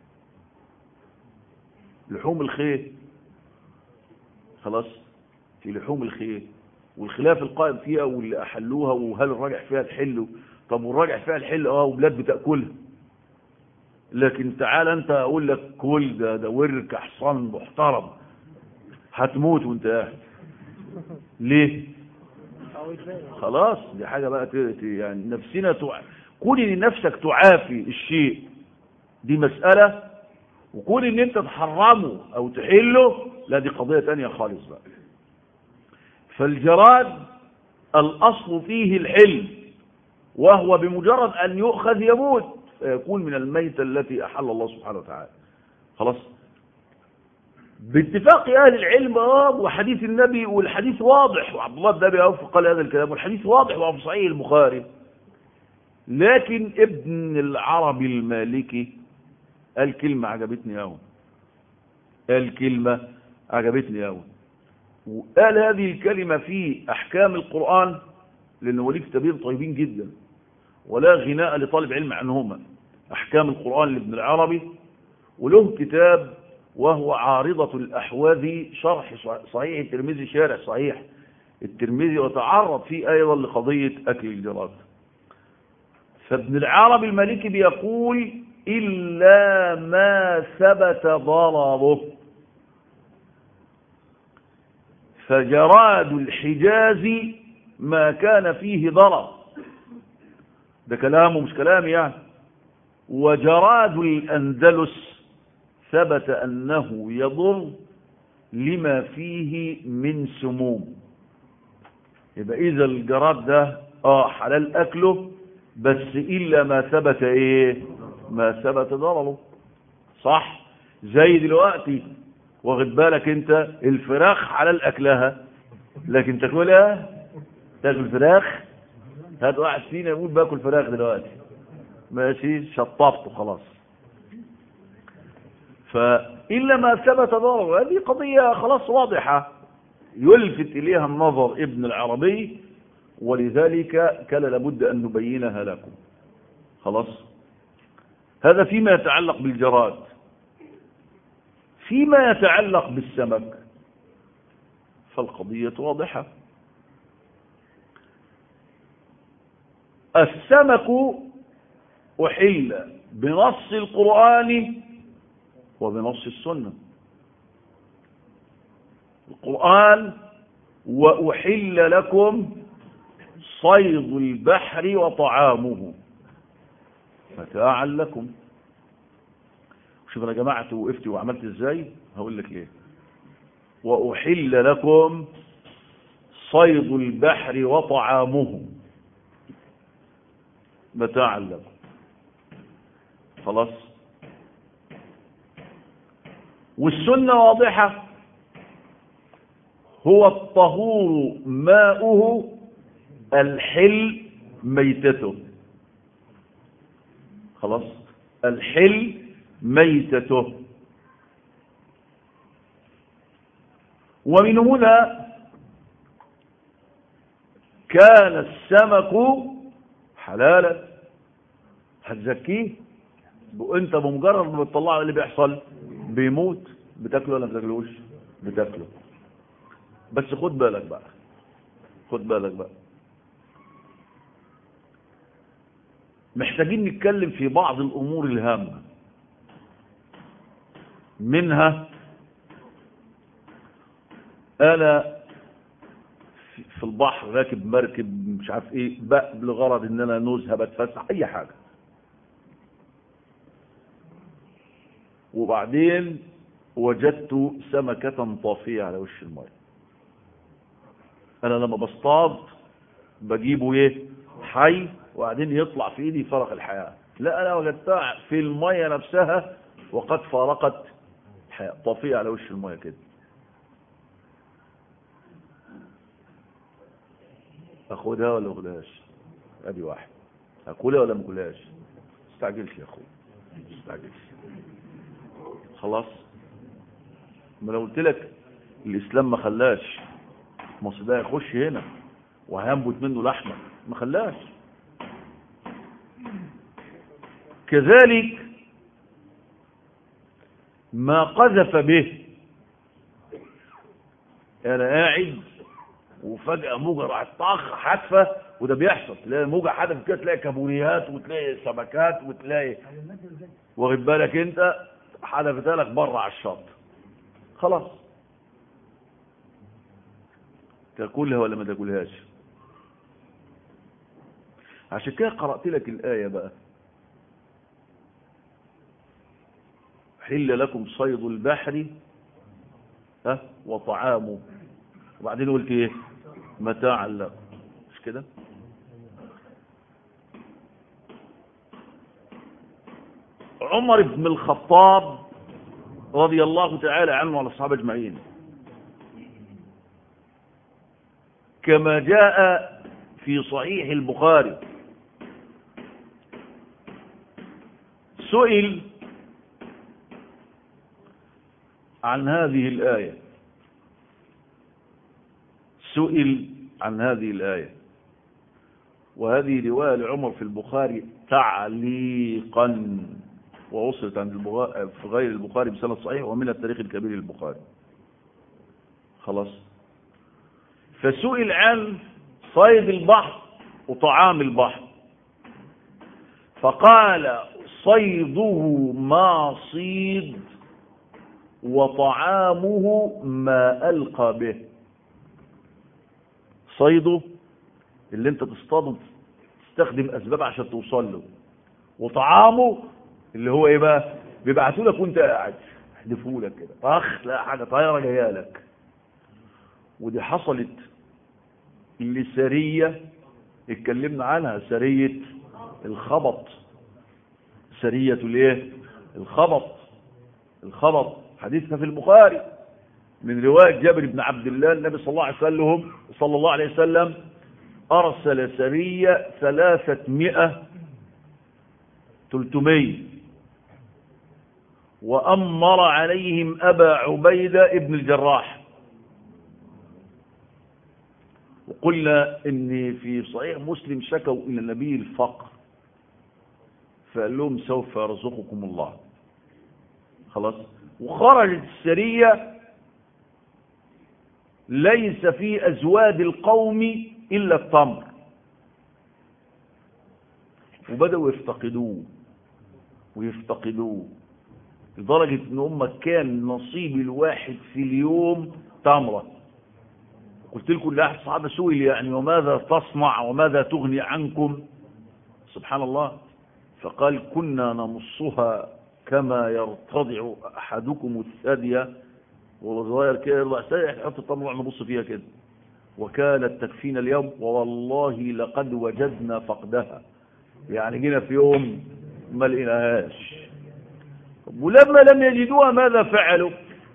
Speaker 1: لحوم الخيل خلاص في لحوم الخيل والخلاف القائم فيها واللي احلوها وهل الراجع فيها الحل طب والراجع فيها الحل اه وبلاد بتاكلها لكن تعال انت اقول لك كل ده ده ورك حصان محترم هتموت وانت قاعد ليه خلاص دي حاجه بقى يعني نفسنا تع... كون ان نفسك تعافي الشيء دي مساله وكون ان انت تحرمه او تحله لا دي قضيه تانية خالص بقى فالجراد الاصل فيه الحل وهو بمجرد ان يؤخذ يموت فيكون من الميتة التي احل الله سبحانه وتعالى خلاص باتفاق اهل العلم اه وحديث النبي والحديث واضح وعبد الله بن ابي اوف قال هذا الكلام والحديث واضح وفي صحيح البخاري لكن ابن العربي المالكي قال كلمة عجبتني قوي قال كلمة عجبتني قوي وقال هذه الكلمة في أحكام القرآن لأنه وليه كتابين طيبين جدا ولا غناء لطالب علم عنهما أحكام القرآن لابن العربي وله كتاب وهو عارضة الأحواذي شرح صحيح الترمذي شارع صحيح الترمذي وتعرض فيه أيضا لقضية أكل الجراد فابن العربي المالكي بيقول إلا ما ثبت ضرره فجراد الحجاز ما كان فيه ضرر ده كلامه مش كلامي يعني وجراد الأندلس ثبت أنه يضر لما فيه من سموم يبقى إذا الجراد ده آه حلال أكله بس إلا ما ثبت إيه ما ثبت ضرره صح زي دلوقتي واخد بالك انت الفراخ حلال اكلها لكن تاكلها تاكل فراخ هات واحد فينا يقول باكل فراخ دلوقتي ماشي شطفته خلاص فإلا ما ثبت ضرره هذه قضية خلاص واضحة يلفت إليها النظر ابن العربي ولذلك كان لابد أن نبينها لكم خلاص هذا فيما يتعلق بالجراد فيما يتعلق بالسمك فالقضية واضحة السمك أحل بنص القرآن وبنص السنة القرآن وأحل لكم صيد البحر وطعامه متاعا لكم شوف انا جمعت وقفت وعملت ازاي هقول لك ليه واحل لكم صيد البحر وطعامه متاعا لكم خلاص والسنه واضحه هو الطهور ماؤه الحل ميتته خلاص الحل ميتته ومن هنا كان السمك حلالا هتزكيه انت بمجرد ما بتطلعه اللي بيحصل بيموت بتاكله ولا ما بتاكلوش بتاكله بس خد بالك بقى خد بالك بقى محتاجين نتكلم في بعض الامور الهامه منها انا في البحر راكب مركب مش عارف ايه بقى لغرض ان انا نزهه بتفسح اي حاجه وبعدين وجدت سمكة طافية على وش الماء انا لما بصطاد بجيبه ايه حي وبعدين يطلع في ايدي فرق الحياة لا انا وجدتها في المية نفسها وقد فارقت الحياة طافية على وش المية كده اخدها ولا اخدهاش ادي واحد اكلها ولا ما اكلهاش استعجلش يا اخويا استعجلش خلاص ما لو قلت لك الاسلام ما خلاش مصر ده يخش هنا وهينبت منه لحمه ما خلاش كذلك ما قذف به انا قاعد وفجأة موجة راحت طخ حتفة وده بيحصل تلاقي موجة حدث كده تلاقي كابوريات وتلاقي سمكات وتلاقي واخد بالك انت حدفتها لك بره على الشط خلاص تاكلها ولا ما تاكلهاش عشان كده قرأت لك الآية بقى حل لكم صيد البحر ها وطعامه وبعدين قلت ايه متاعا لكم مش كده عمر بن الخطاب رضي الله تعالى عنه وعلى الصحابه اجمعين كما جاء في صحيح البخاري سئل عن هذه الآية سئل عن هذه الآية وهذه رواية لعمر في البخاري تعليقا ووصلت عند البخاري في غير البخاري بسند صحيح ومن التاريخ الكبير للبخاري خلاص فسئل عن صيد البحر وطعام البحر فقال صيده ما صيد وطعامه ما ألقى به صيده اللي انت تصطاده تستخدم أسباب عشان توصل له وطعامه اللي هو ايه بقى بيبعتوا لك وانت قاعد يحدفوا لك كده طخ لا حاجة طايرة جايه لك ودي حصلت لسرية اتكلمنا عنها سرية الخبط سرية الايه الخبط الخبط حديثنا في البخاري من رواية جابر بن عبد الله النبي صلى الله عليه وسلم صلى الله عليه وسلم أرسل سرية ثلاثة تلتمية وأمر عليهم أبا عبيدة ابن الجراح وقلنا ان في صحيح مسلم شكوا الى النبي الفقر فقال لهم سوف يرزقكم الله خلاص وخرجت السرية ليس في أزواد القوم إلا التمر وبدأوا يفتقدوه ويفتقدوه لدرجة ان هم كان نصيب الواحد في اليوم تمرة قلت لكم لا الصحابة سئل يعني وماذا تصنع وماذا تغني عنكم سبحان الله فقال كنا نمصها كما يرتضع أحدكم الثدية وهو صغير كده يرضع الثدية يحط التمر نبص فيها كده وكانت تكفينا اليوم والله لقد وجدنا فقدها يعني جينا في يوم ما لقيناهاش ولما لم يجدوها ماذا فعلوا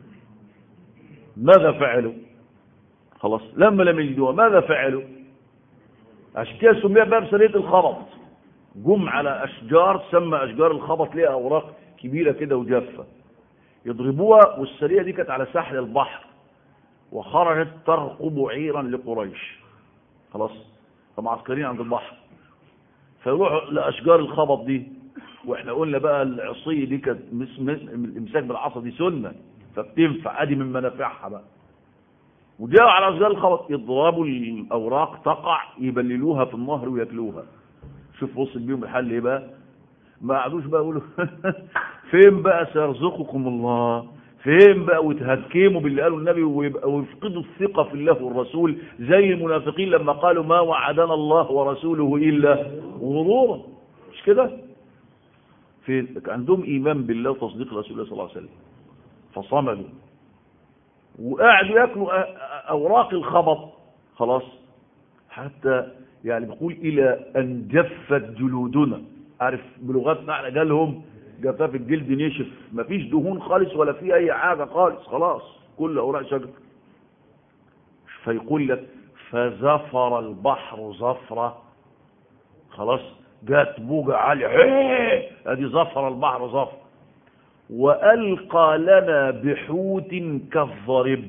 Speaker 1: ماذا فعلوا خلاص لما لم يجدوها ماذا فعلوا عشان كده سميها باب سريه الخبط جم على اشجار سمى اشجار الخبط ليها اوراق كبيره كده وجافه يضربوها والسريه دي كانت على ساحل البحر وخرجت ترقب عيرا لقريش خلاص فمعسكرين عند البحر فيروحوا لاشجار الخبط دي واحنا قلنا بقى العصيه دي كانت الامساك بالعصا دي سنه فبتنفع ادي من منافعها بقى وجاءوا على اشجار الخبط يضربوا الاوراق تقع يبللوها في النهر وياكلوها شوف وصل بيهم الحل ايه بقى ما قعدوش بقى يقولوا فين بقى سيرزقكم الله فين بقى وتهكموا باللي قاله النبي ويبقى ويفقدوا الثقة في الله والرسول زي المنافقين لما قالوا ما وعدنا الله ورسوله إلا غرورا مش كده في عندهم إيمان بالله وتصديق رسول الله صلى الله عليه وسلم فصمدوا وقعدوا ياكلوا أوراق الخبط خلاص حتى يعني بيقول إلى أن جفت جلودنا عارف بلغتنا احنا جالهم جفاف الجلد نشف مفيش دهون خالص ولا في أي حاجة خالص خلاص كل أوراق شجر فيقول لك فزفر البحر زفرة خلاص جات بوجة عالية ادي زفر البحر زفر وألقى لنا بحوت كالضرب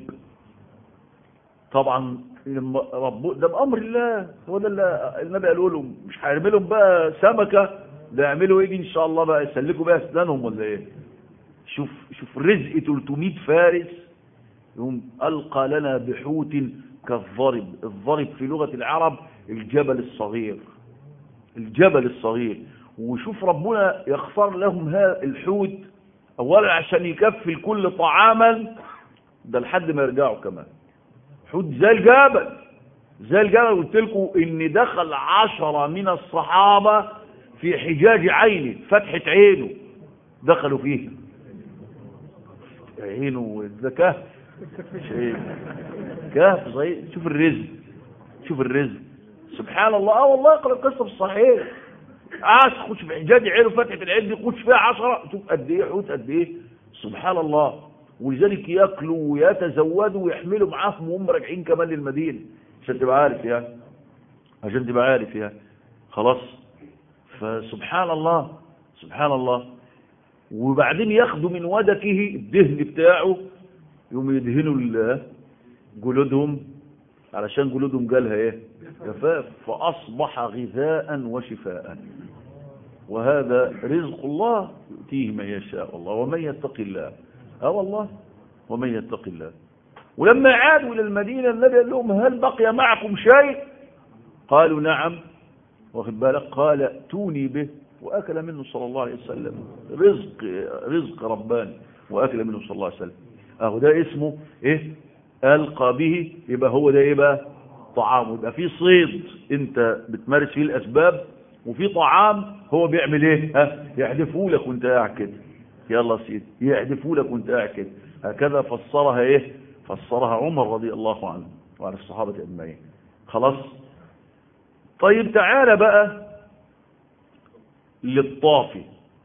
Speaker 1: طبعا رب ده بأمر الله هو ده اللي النبي قالوا لهم مش هيرمي لهم بقى سمكة ده يعملوا ايه دي ان شاء الله بقى يسلكوا بقى اسنانهم ولا ايه شوف شوف رزق 300 فارس يقوم ألقى لنا بحوت كالضرب الضرب في لغة العرب الجبل الصغير الجبل الصغير وشوف ربنا يختار لهم هذا الحوت اولا عشان يكفي الكل طعاما ده لحد ما يرجعوا كمان حوت زي الجبل زي الجبل قلت لكم ان دخل عشرة من الصحابة في حجاج عينه فتحة عينه دخلوا فيه عينه ده كهف شيء كهف صغير شوف الرزق شوف الرزق سبحان الله اه والله اقرا القصه في الصحيح عاش خش في حجاج عينه فتحه العين دي خش فيها عشرة شوف قد ايه حوت قد ايه سبحان الله ولذلك ياكلوا ويتزودوا ويحملوا معاهم وهم راجعين كمان للمدينه عشان تبقى عارف يعني عشان تبقى عارف يعني خلاص فسبحان الله سبحان الله وبعدين ياخدوا من ودكه الدهن بتاعه يقوم يدهنوا جلودهم علشان جلودهم جالها ايه جفاف فاصبح غذاء وشفاء وهذا رزق الله يؤتيه من يشاء الله ومن يتق الله اه والله ومن يتق الله ولما عادوا الى المدينه النبي قال لهم هل بقي معكم شيء قالوا نعم واخد بالك قال ائتوني به واكل منه صلى الله عليه وسلم رزق رزق رباني واكل منه صلى الله عليه وسلم اهو ده اسمه ايه القى به يبقى هو ده ايه بقى طعام يبقى في صيد انت بتمارس فيه الاسباب وفي طعام هو بيعمل ايه ها يحدفه لك وانت قاعد كده يلا سيدي يحدفه لك وانت قاعد كده هكذا فسرها ايه فسرها عمر رضي الله عنه وعن الصحابه اجمعين خلاص طيب تعالى بقى للطافي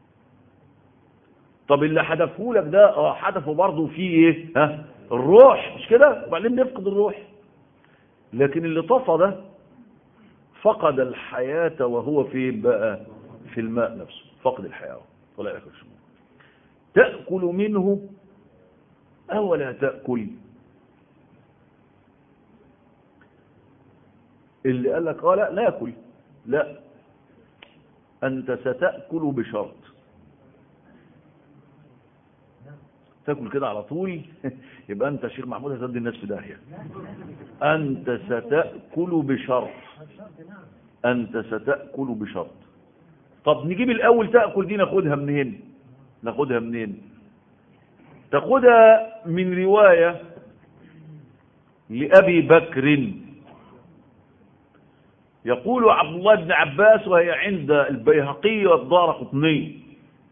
Speaker 1: طب اللي حدفه لك ده اه حدفه برضه فيه ايه ها الروح مش كده وبعدين بيفقد الروح لكن اللي طفى ده فقد الحياة وهو في بقى في الماء نفسه فقد الحياة ولا يأكل شمال تأكل منه أو لا تأكل اللي قال لك اه لا ناكل لا أنت ستأكل بشرط تاكل كده على طول يبقى أنت شيخ محمود هتدي الناس في داهية أنت ستأكل بشرط أنت ستأكل بشرط طب نجيب الأول تأكل دي ناخدها منين ناخدها منين تاخدها من رواية لأبي بكر يقول عبد الله بن عباس وهي عند البيهقي والدار قطني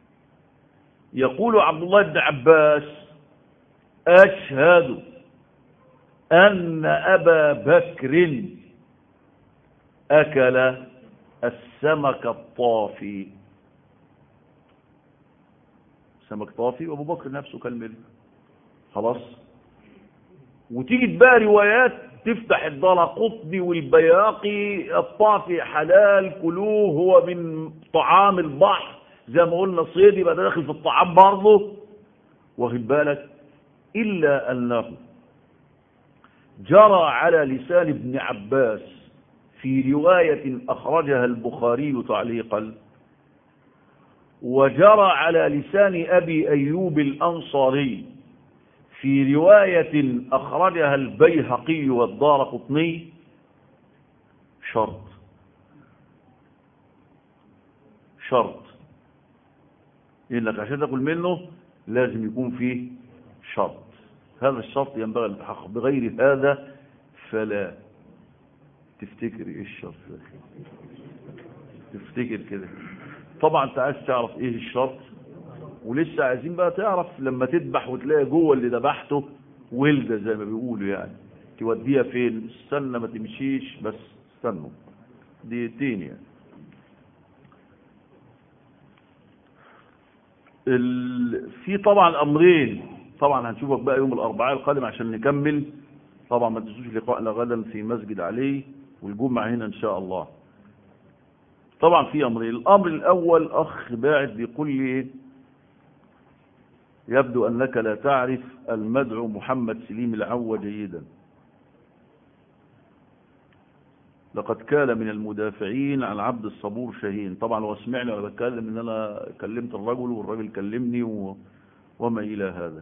Speaker 1: يقول عبد الله بن عباس أشهد أن أبا بكر أكل السمك الطافي سمك طافي وابو بكر نفسه كان ملك خلاص وتيجي بقى روايات تفتح الدار قطبي والبياقي الطافي حلال كلوه هو من طعام البحر زي ما قلنا صيد يبقى ده داخل في الطعام برضه واخد بالك الا انه جرى على لسان ابن عباس في رواية أخرجها البخاري تعليقا وجرى على لسان أبي أيوب الأنصاري في رواية أخرجها البيهقي والدار قطني شرط شرط إنك عشان تأكل منه لازم يكون فيه شرط هذا الشرط ينبغي التحقق بغير هذا فلا تفتكر ايه الشرط ده تفتكر كده طبعا انت عايز تعرف ايه الشرط ولسه عايزين بقى تعرف لما تذبح وتلاقي جوه اللي ذبحته ولده زي ما بيقولوا يعني توديها فين استنى ما تمشيش بس استنوا دقيقتين يعني ال... في طبعا امرين طبعا هنشوفك بقى يوم الاربعاء القادم عشان نكمل طبعا ما تنسوش لقائنا غدا في مسجد علي والجمعة هنا ان شاء الله طبعا في امرين الامر الاول اخ باعت بيقول لي يبدو انك لا تعرف المدعو محمد سليم العوة جيدا لقد كان من المدافعين عن عبد الصبور شاهين طبعا هو سمعني وانا بتكلم ان انا كلمت الرجل والراجل كلمني و... وما الى هذا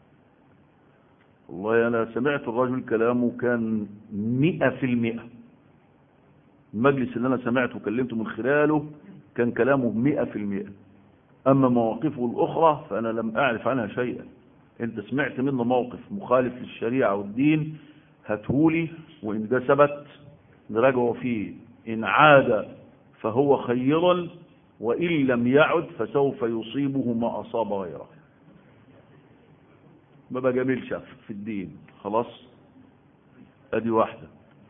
Speaker 1: والله انا سمعت الرجل كلامه كان مئة في المئة المجلس اللي انا سمعته وكلمته من خلاله كان كلامه مئة في المئة اما مواقفه الاخرى فانا لم اعرف عنها شيئا انت سمعت منه موقف مخالف للشريعة والدين هاتهولي وان ده ثبت نراجعه فيه ان عاد فهو خير وان لم يعد فسوف يصيبه ما اصاب غيره ما بجاملش في الدين خلاص ادي واحدة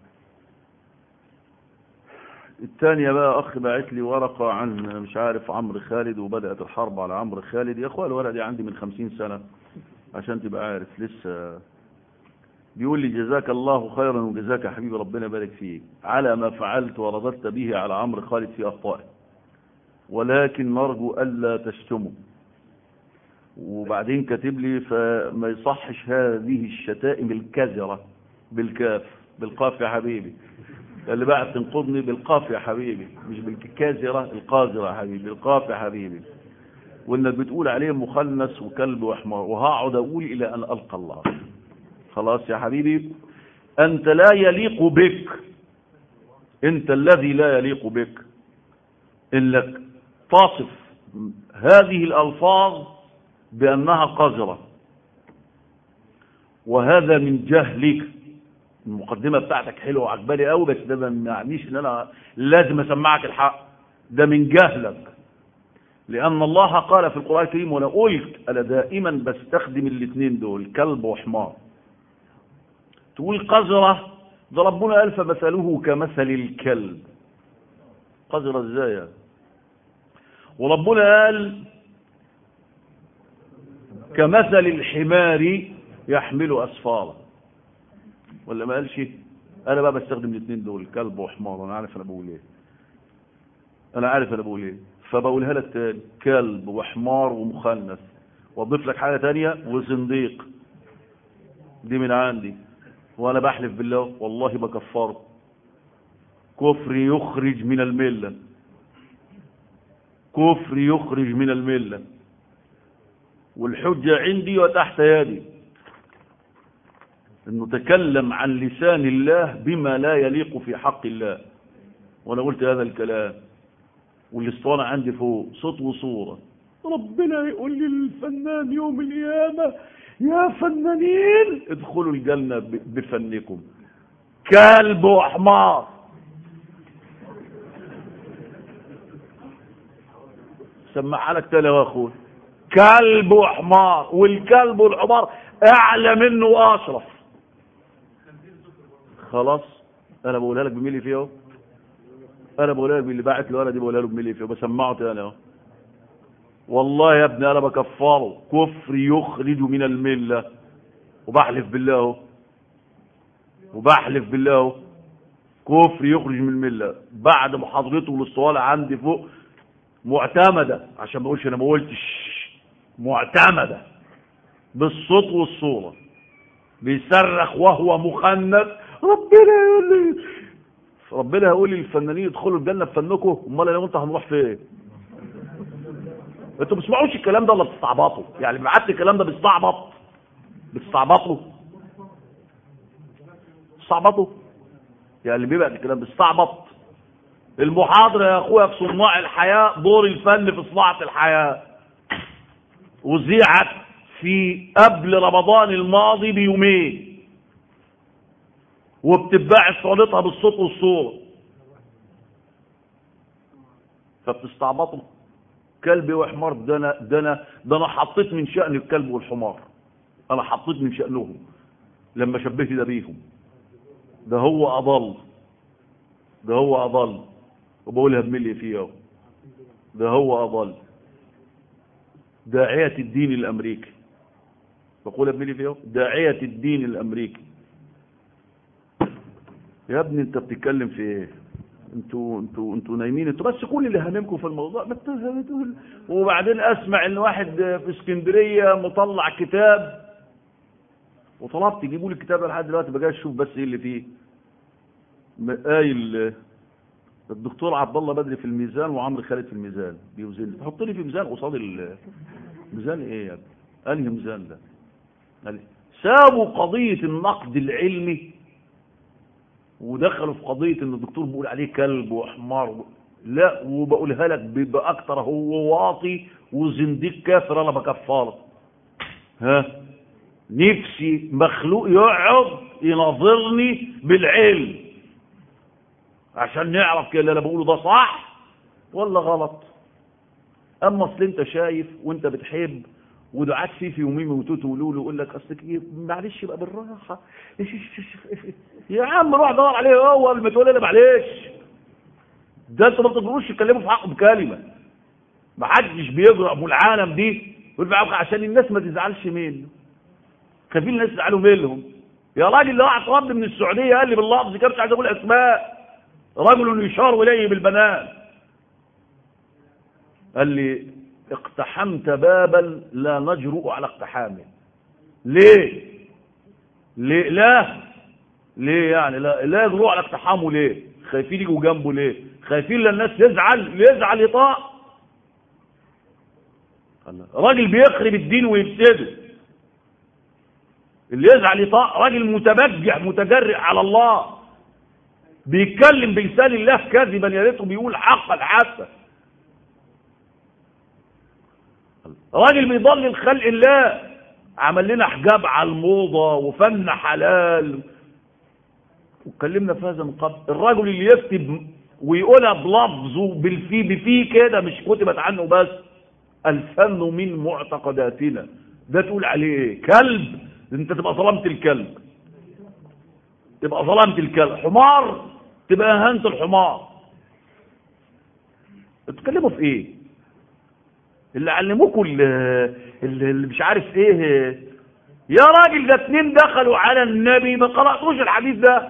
Speaker 1: الثانية بقى اخ باعت لي ورقة عن مش عارف عمرو خالد وبدأت الحرب على عمرو خالد يا اخوة الورقة دي عندي من خمسين سنة عشان تبقى عارف لسه بيقول لي جزاك الله خيرا وجزاك يا حبيبي ربنا يبارك فيك على ما فعلت ورددت به على عمرو خالد في اخطائه ولكن نرجو الا تشتمه وبعدين كاتب لي فما يصحش هذه الشتائم الكذرة بالكاف بالقاف يا حبيبي اللي بقى تنقضني بالقاف يا حبيبي مش بالكازرة القاذرة يا حبيبي بالقاف يا حبيبي وانك بتقول عليه مخنث وكلب وحمار وهقعد اقول الى ان القى الله خلاص يا حبيبي انت لا يليق بك انت الذي لا يليق بك انك تصف هذه الالفاظ بأنها قذرة وهذا من جهلك المقدمة بتاعتك حلوة وعجباني قوي بس ده ما يعنيش ان انا لازم اسمعك الحق ده من جهلك لأن الله قال في القرآن الكريم وأنا قلت أنا دائما بستخدم الاثنين دول كلب وحمار تقول قذرة ده ربنا قال فمثله كمثل الكلب قذرة ازاي وربنا قال كمثل الحمار يحمل أسفارا ولا ما قالش أنا بقى بستخدم الاثنين دول كلب وحمار أنا عارف أنا بقول إيه أنا عارف أنا بقول إيه فبقولها لك تاني كلب وحمار ومخنث واضيف لك حاجة تانية وزنديق دي من عندي وأنا بحلف بالله والله بكفره كفر يخرج من الملة كفر يخرج من الملة والحجة عندي وتحت يدي انه تكلم عن لسان الله بما لا يليق في حق الله وانا قلت هذا الكلام والاسطوانة عندي فوق صوت وصورة ربنا يقول للفنان يوم القيامة يا فنانين ادخلوا الجنة ب- بفنكم كلب وحمار سمعها لك تاني يا اخوي كلب وحمار والكلب والحمار اعلى منه واشرف خلاص انا بقولها لك بملي فيه اهو انا بقولها لك باللي باعت له انا دي بقولها له بملي فيه بسمعه تاني اهو والله يا ابني انا بكفره كفر يخرج من المله وبحلف بالله اهو وبحلف بالله اهو كفر يخرج من المله بعد محاضرته للصوالة عندي فوق معتمده عشان ما اقولش انا ما قلتش معتمده بالصوت والصوره بيصرخ وهو مخنث ربنا يقول لي ربنا هيقول لي الفنانين يدخلوا الجنه بفنكم امال انا وانت هنروح فين انتوا ما بتسمعوش الكلام ده ولا بتستعبطوا يعني اللي بعت الكلام ده بيستعبط بتستعبطوا بتستعبطوا يعني اللي بيبعت الكلام بيستعبط المحاضرة يا اخويا في صناع الحياة دور الفن في صناعة الحياة وزيعت في قبل رمضان الماضي بيومين وبتتباع صورتها بالصوت والصورة فبتستعبطوا كلب وحمار ده انا ده انا ده انا حطيت من شأن الكلب والحمار انا حطيت من شأنهم لما شبهت ده بيهم ده هو اضل ده هو اضل وبقولها بملي فيه اهو ده هو اضل داعية الدين الامريكي بقولها بملي فيه اهو داعية الدين الامريكي يا ابني انت بتتكلم في ايه انتوا انتوا انتوا نايمين انتوا بس كل اللي هاممكم في الموضوع ما بتقول وبعدين اسمع ان واحد في اسكندريه مطلع كتاب وطلبت يجيبوا لي الكتاب ده لحد دلوقتي بقى اشوف بس ايه اللي فيه م- قايل الدكتور عبد الله بدري في الميزان وعمرو خالد في الميزان بيوزن تحط لي في ميزان قصاد ال- ميزان ايه يا ابني انهي ميزان ده قال لي سابوا قضيه النقد العلمي ودخلوا في قضية ان الدكتور بيقول عليه كلب وحمار لا وبقولها لك ب- باكتر هو واطي وزنديق كافر انا بكفره ها نفسي مخلوق يقعد يناظرني بالعلم عشان نعرف كده اللي انا بقوله ده صح ولا غلط اما اصل انت شايف وانت بتحب ودعاة فيفي وميمي وتوتو ولولو يقول لك اصلك ايه معلش بقى بالراحه يا عم روح دور عليه هو قبل ما تقول انا معلش ده انتوا ما بتقدروش تتكلموا في حقه بكلمه ما حدش بيجرأ ابو العالم دي يقول بقى عشان الناس ما تزعلش منه خايفين الناس يزعلوا منهم يا راجل ده واحد رد من السعوديه قال لي باللفظ كده مش عايز اقول اسماء رجل يشار اليه بالبنات قال لي اقتحمت بابا لا نجرؤ على اقتحامه ليه ليه لا ليه يعني لا لا يجرؤوا على اقتحامه ليه خايفين يجوا جنبه ليه خايفين لا الناس يزعل يزعل يطاق راجل بيخرب الدين ويفسده اللي يزعل يطاق راجل متبجح متجرئ على الله بيتكلم بلسان الله كذبا يا ريته بيقول حقا حتى راجل بيضلل خلق الله عمل لنا حجاب على الموضة وفن حلال واتكلمنا في هذا من قبل الراجل اللي يكتب ويقولها بلفظه بالفي بفي كده مش كتبت عنه بس الفن من معتقداتنا ده تقول عليه ايه كلب انت تبقى ظلمت الكلب تبقى ظلمت الكلب حمار تبقى اهنت الحمار بتتكلموا في ايه اللي علموكوا اللي, اللي مش عارف ايه يا راجل ده اتنين دخلوا على النبي ما قرأتوش الحديث ده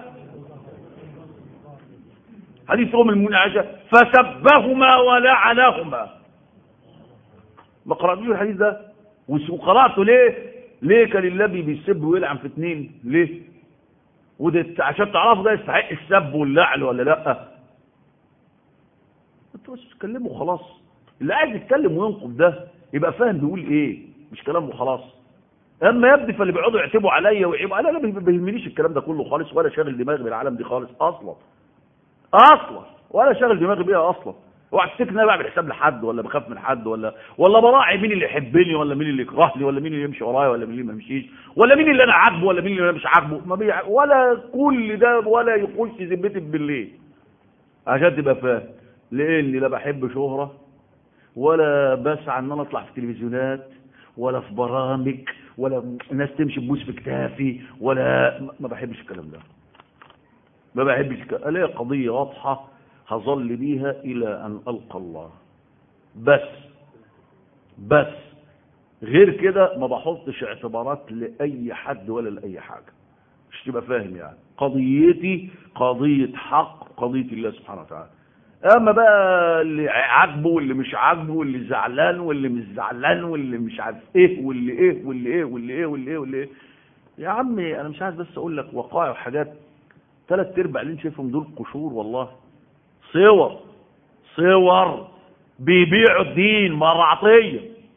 Speaker 1: حديث ام المنعشة فسبهما ولعنهما ما قرأتوش الحديث ده وقرأته ليه ليه كان النبي بيسب ويلعن في اتنين ليه وده عشان تعرفوا ده يستحق السب واللعن ولا لا انتوا بس تتكلموا خلاص اللي عايز يتكلم وينقد ده يبقى فاهم بيقول ايه مش كلام وخلاص اما يبدي فاللي بيقعدوا يعتبوا عليا ويعيبوا انا لا ما بيهمنيش الكلام ده كله خالص ولا شاغل دماغي بالعالم دي خالص اصلا اصلا ولا شاغل دماغي بيها اصلا اوعى تفتكر ان انا بعمل حساب لحد ولا بخاف من حد ولا ولا براعي مين اللي يحبني ولا مين اللي يكرهني ولا مين اللي يمشي ورايا ولا مين اللي ما يمشيش ولا مين اللي انا عاجبه ولا مين اللي انا مش عاجبه ما بيع... ولا كل ده ولا يخش ذمتي بالليل عشان تبقى فاهم لاني لا بحب شهره ولا بسعى ان انا اطلع في التلفزيونات ولا في برامج ولا الناس تمشي ببوس في كتافي ولا ما بحبش الكلام ده ما بحبش الكلام ليه قضيه واضحه هظل بيها الى ان القى الله بس بس غير كده ما بحطش اعتبارات لاي حد ولا لاي حاجه مش تبقى فاهم يعني قضيتي قضيه حق قضيه الله سبحانه وتعالى اما بقى اللي عاجبه واللي مش عاجبه واللي زعلان واللي مش زعلان واللي مش عارف ايه واللي ايه واللي ايه واللي ايه واللي ايه واللي ايه يا عمي انا مش عايز بس اقول لك وقائع وحاجات ثلاث ارباع اللي انت شايفهم دول قشور والله صور صور بيبيعوا الدين مرعطيه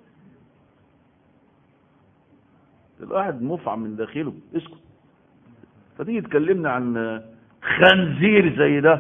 Speaker 1: الواحد مفعم من داخله اسكت فتيجي تكلمنا عن خنزير زي ده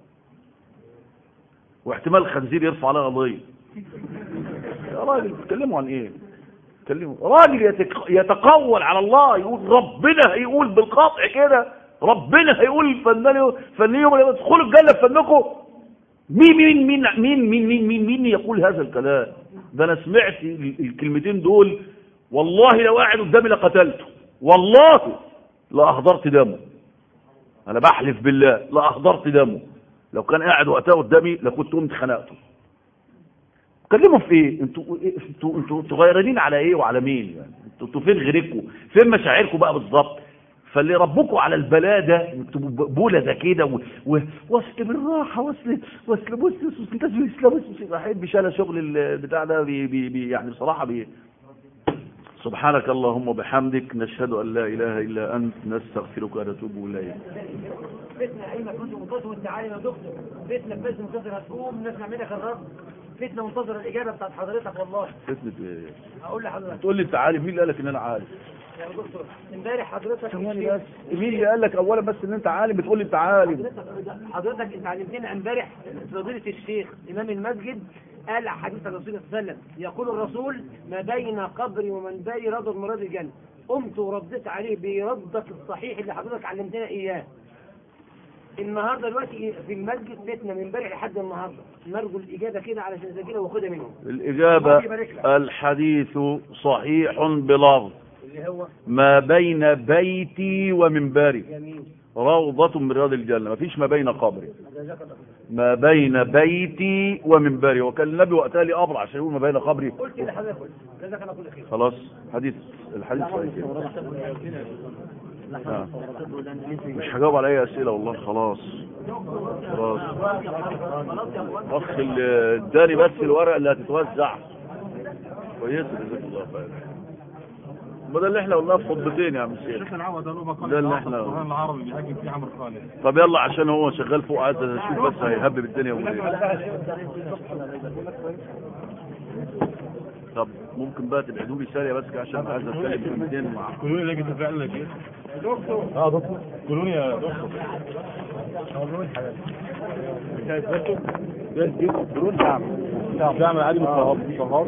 Speaker 1: واحتمال خنزير يرفع عليه قضيه يا راجل بتتكلموا عن ايه تكلموا راجل يتك... يتقول على الله يقول ربنا هيقول بالقطع كده ربنا هيقول فنان فنيهم ادخلوا الجنه بفنكم مين مين مين مين مين مين مين مين يقول هذا الكلام ده انا سمعت الكلمتين دول والله لو قاعد قدامي لقتلته والله لاهدرت دمه انا بحلف بالله لاهدرت دمه لو كان قاعد وقتها قدامي لكنت قمت خنقته كلموا في ايه انتوا انتوا انتوا انتوا غيرانين على ايه وعلى مين يعني انتوا انتوا فين غيركم فين مشاعركم بقى بالظبط فاللي ربكم على البلاء ده يكتبوا بوله ده كده و... و... وصل بالراحه وصل وصل بص بص انت بص بص بحب شال شغل البتاع ده بي... بي... بي... يعني بصراحه بي... سبحانك اللهم وبحمدك نشهد ان لا اله الا انت نستغفرك ونتوب اليك
Speaker 2: فتنة أي ما كنت منتظر وانت عالم يا دكتور فتنة بس منتظر هتقوم نسمع منك الرد فتنة منتظر الإجابة بتاعت حضرتك والله
Speaker 1: فتنة ايه
Speaker 2: هقول لحضرتك
Speaker 1: تقول لي انت عارف مين اللي قال لك ان انا عارف
Speaker 2: يا دكتور امبارح حضرتك
Speaker 1: ثواني بس مين اللي قال لك اولا بس ان انت عالم بتقول لي انت عالم
Speaker 2: حضرتك حضرتك انت علمتنا امبارح فضيلة الشيخ إمام المسجد قال حديث الرسول صلى الله عليه وسلم يقول الرسول ما بين قبري ومنبري رضا مراد الجنة قمت ورديت عليه بردك الصحيح اللي حضرتك علمتنا إياه النهارده دلوقتي في المسجد فتنة من امبارح لحد النهارده نرجو الإجابة كده علشان نسجلها واخدها منهم
Speaker 1: الإجابة الحديث صحيح بلفظ
Speaker 2: اللي هو
Speaker 1: ما بين بيتي ومنبري
Speaker 2: جميل
Speaker 1: روضة من رياض الجنة ما فيش ما بين قبري
Speaker 2: جزاك الله
Speaker 1: ما بين بيتي ومنبري وكان النبي وقتها لي أبرع عشان يقول ما بين قبري
Speaker 2: قلت اللي حضرتك قلت جزاك الله كل خير
Speaker 1: خلاص حديث الحديث صحيح آه. مش هجاوب على اي اسئله والله خلاص خلاص اخ اللي اداني بس الورقه اللي هتتوزع كويس جزاك الله خير ما ده اللي احنا قلناه في خطبتين يا عم الشيخ
Speaker 3: الشيخ العوض قالوا بقى
Speaker 1: ده اللي احنا-
Speaker 3: القرآن العربي بيهاجم فيه عمرو خالد
Speaker 1: طب يلا عشان هو شغال فوق عايز اشوف بس هيهبب الدنيا ولا ايه طب ممكن بقى تبعدوا لي ثانيه بس كده عشان عايز اتكلم كلمتين مع
Speaker 3: كلوني لقيت فعلا كده دكتور اه دكتور كلوني يا دكتور تعمل عادي بالصهاب صهاب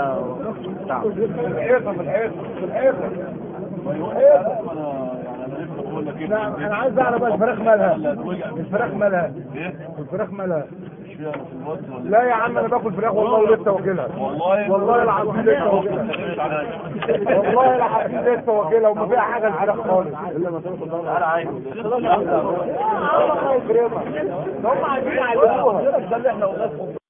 Speaker 4: نعم انا عايز اعرف بقى الفراخ مالها الفراخ مالها الفراخ مالها لا يا عم انا باكل فراخ والله ولسه واكلها
Speaker 1: والله
Speaker 4: والله العظيم لسه واكلها والله العظيم لسه واكلها وما فيها حاجه الفراخ خالص الا ما تاكل انا عايز الله يكرمك هم عايزين يعلموها